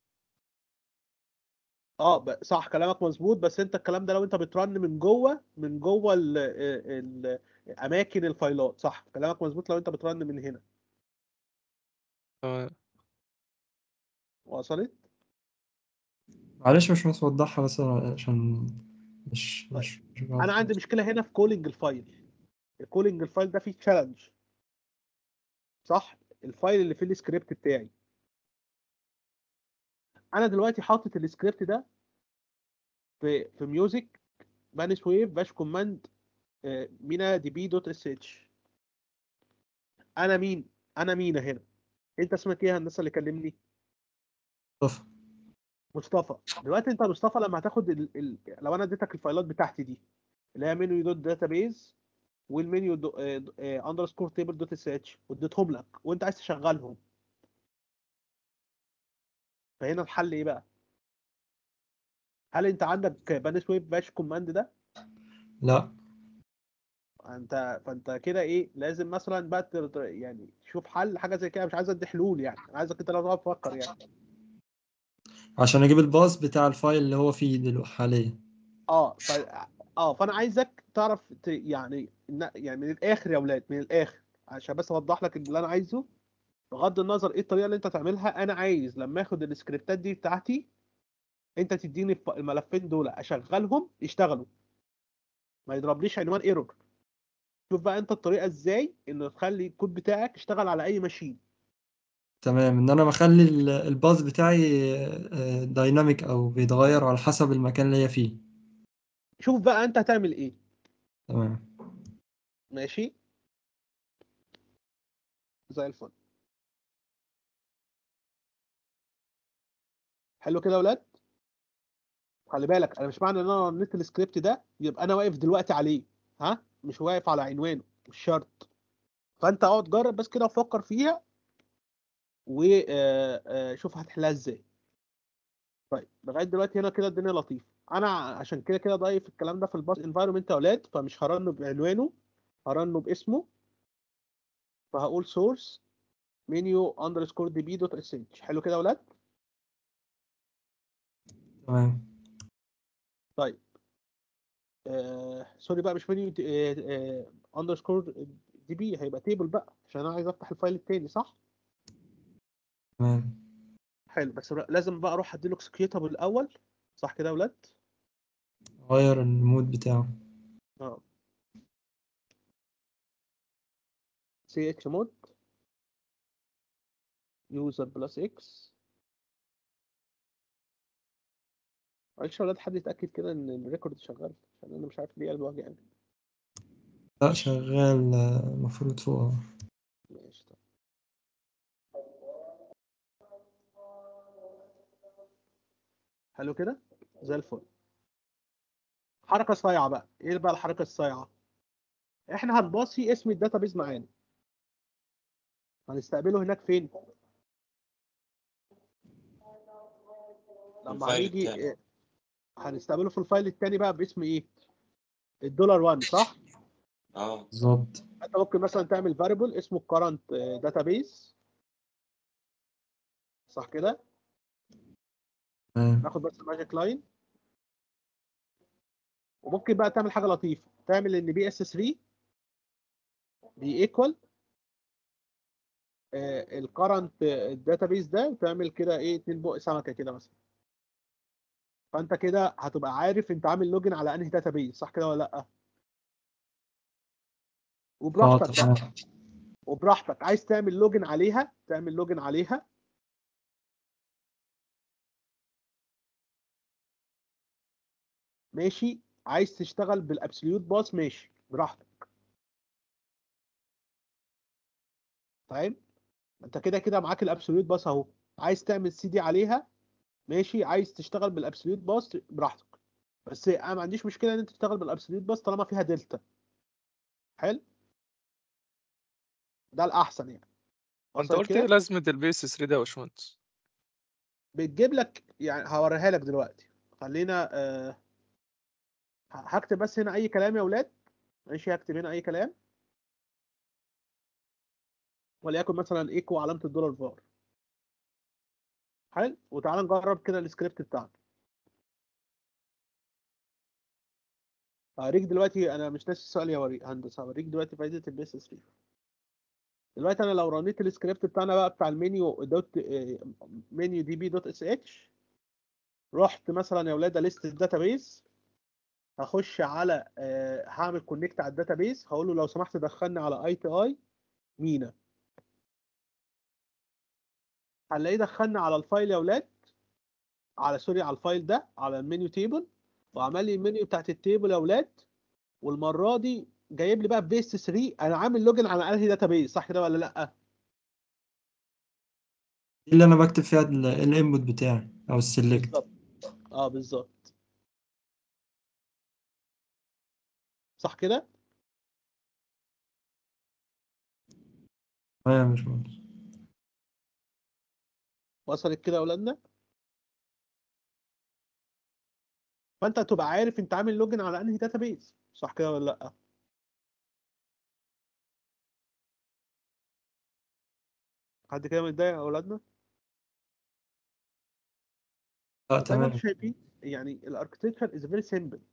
اه ب- صح كلامك مظبوط بس انت الكلام ده لو انت بترن من جوه من جوه ال... ال... اماكن الفايلات صح كلامك مظبوط لو انت بترن من هنا تمام وصلت معلش مش متوضحها بس عشان مش مش مش انا عندي مشكله هنا في كولينج الفايل الكولينج الفايل ده فيه تشالنج صح الفايل اللي فيه السكريبت بتاعي انا دلوقتي حاطط السكريبت ده في في ميوزك بانس ويف باش كوماند مينا دي بي دوت اس اتش انا مين انا مينا هنا انت اسمك ايه يا هندسه اللي كلمني طف مصطفى دلوقتي انت يا مصطفى لما هتاخد ال... ال... لو انا اديتك الفايلات بتاعتي دي اللي هي منيو دوت داتابيز والمنيو دو... اندرسكور تيبل دوت اس اتش واديتهم لك وانت عايز تشغلهم فهنا الحل ايه بقى؟ هل انت عندك بانس ويب باش كوماند ده؟ لا انت فانت كده ايه لازم مثلا بقى تر- يعني تشوف حل حاجه زي كده مش عايز ادي حلول يعني انا عايزك انت لو تقعد تفكر يعني عشان اجيب الباص بتاع الفايل اللي هو فيه دلوقتي حاليا اه ف... اه فانا عايزك تعرف ت... يعني إن- يعني من الاخر يا اولاد من الاخر عشان بس اوضح لك اللي انا عايزه بغض النظر ايه الطريقه اللي انت تعملها انا عايز لما اخد السكريبتات دي بتاعتي انت تديني الف- الملفين دول اشغلهم يشتغلوا ما يضربليش عنوان ايرور شوف بقى انت الطريقه ازاي انه تخلي الكود بتاعك يشتغل على اي ماشين تمام ان انا بخلي ال- الباص بتاعي دايناميك او بيتغير على حسب المكان اللي هي فيه شوف بقى انت هتعمل ايه تمام ماشي زي الفل حلو كده يا ولاد خلي بالك انا مش معنى ان انا رنيت السكريبت ده يبقى انا واقف دلوقتي عليه ها مش واقف على عنوانه مش شرط فانت اقعد جرب بس كده وفكر فيها وشوف هتحلها ازاي طيب لغايه دلوقتي هنا كده الدنيا لطيفه انا عشان كده كده ضايف الكلام ده في الباص انفايرمنت يا اولاد فمش هرنه بعنوانه هرنه باسمه فهقول سورس منيو اندرسكور دي بي دوت اس اتش حلو كده يا ولاد تمام طيب آه سوري بقى مش منيو اندرسكور دي بي هيبقى تيبل بقى عشان انا عايز افتح الفايل التاني صح تمام حلو بس لازم بقى اروح اديله اكسكيوتابل الاول صح كده يا ولاد غير المود بتاعه اه سي اتش مود يوزر بلس اكس معلش يا ولاد حد يتاكد كده ان الريكورد شغال عشان انا مش عارف ليه قلبي واجعني لا شغال آه، المفروض فوق أهو. ماشي طب حلو كده زي الفل حركه صايعه بقى ايه بقى الحركه الصايعه احنا هنباصي اسم الداتابيز معانا هنستقبله هناك فين لما الفايل هنيجي التاني. إيه، هنستقبله في الفايل التاني بقى باسم ايه الدولار 1 صح اه بالظبط انت ممكن مثلا تعمل فاريبل اسمه current database صح كده تمام ناخد بس الماجيك لاين وممكن بقى تعمل حاجه لطيفه تعمل ان بي اس 3 بي ايكوال الكرنت الداتابيس ده وتعمل كده ايه اتنين بق سمكه كده مثلا فانت كده هتبقى عارف انت عامل لوجن على انهي داتابيس صح كده ولا لا اه وبراحتك بقى تمام وبراحتك عايز تعمل لوجن عليها تعمل لوجن عليها ماشي عايز تشتغل بالابسوليوت باس ماشي براحتك طيب انت كده كده معاك الابسوليوت باس اهو عايز تعمل سي دي عليها ماشي عايز تشتغل بالابسوليوت باس براحتك بس انا ما عنديش مشكله ان انت تشتغل بالابسوليوت باس طالما فيها دلتا حلو ده الاحسن يعني وانت وصلت قلت كده؟ ايه لازمة البي اس 3 ده يا باشمهندس بتجيب لك يعني هوريها لك دلوقتي خلينا آه ه- هكتب بس هنا اي كلام يا اولاد ماشي هكتب هنا اي كلام وليكن مثلا ايكو علامه الدولار فار حلو وتعالى نجرب كده السكريبت بتاعنا هوريك دلوقتي انا مش ناسي السؤال يا وري هندسه هوريك دلوقتي فايده البي اس 3 دلوقتي انا لو رنيت السكريبت بتاعنا بقى بتاع المنيو دوت منيو دي بي دوت اس اتش رحت مثلا يا ولاد ليست الداتابيز هخش على آه، هعمل كونكت على الداتابيز هقول له لو سمحت دخلني على اي تي اي مينا هنلاقيه دخلني على الفايل يا ولاد على سوري على الفايل ده على المنيو تيبل وعمل لي المنيو بتاعت التيبل يا ولاد والمره دي جايب لي بقى بيست 3 انا عامل لوجن على انهي داتابيز صح كده ولا لا دي اللي انا بكتب فيها الانبوت بتاعي او السلكت بالظبط اه بالظبط صح كده تمام يا باشمهندس وصلت كده يا اولادنا فانت هتبقى عارف انت عامل لوجن على انهي داتابيز صح كده ولا لا حد كده متضايق يا اولادنا لا زي ما تمام انتم شايفين يعني الاركتكتشر از فيري سيمبل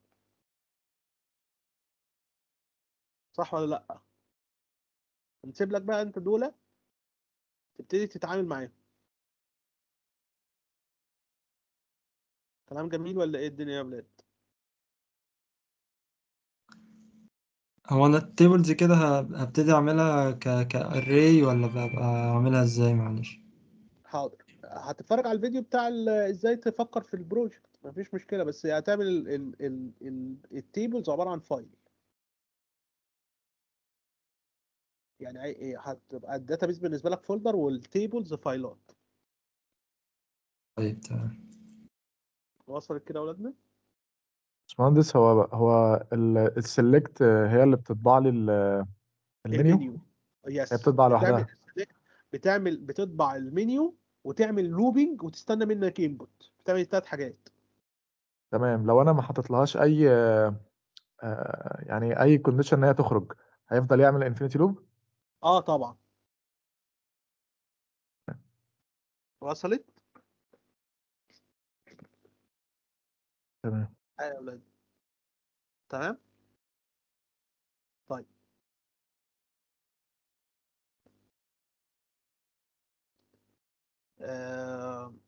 صح ولا لا هنسيب لك بقى انت دول تبتدي تتعامل معاهم كلام جميل ولا ايه الدنيا يا ولاد هو انا التيبلز كده هب- هبتدي اعملها ك كاري ولا ببقى اعملها ازاي معلش حاضر هتتفرج على الفيديو بتاع ال- ازاي تفكر في البروجكت مفيش مشكله بس هتعمل ال- ال- ال- ال- التيبلز عباره عن فايل يعني عي- إيه، هتبقى الداتابيز بالنسبه لك فولدر والتيبلز فايلات طيب تمام وصلت كده يا اولادنا باشمهندس هو هو السلكت هي اللي بتطبع لي ال- المنيو المنيو يس هي بتطبع بتعمل لوحدها select- بتعمل بتطبع المنيو وتعمل لوبينج وتستنى منك انبوت بتعمل ثلاث حاجات تمام لو انا ما حطيتلهاش اي آه، يعني اي كونديشن ان هي تخرج هيفضل يعمل انفينيتي لوب اه طبعا وصلت تمام ايوه يا ولاد تمام طيب آه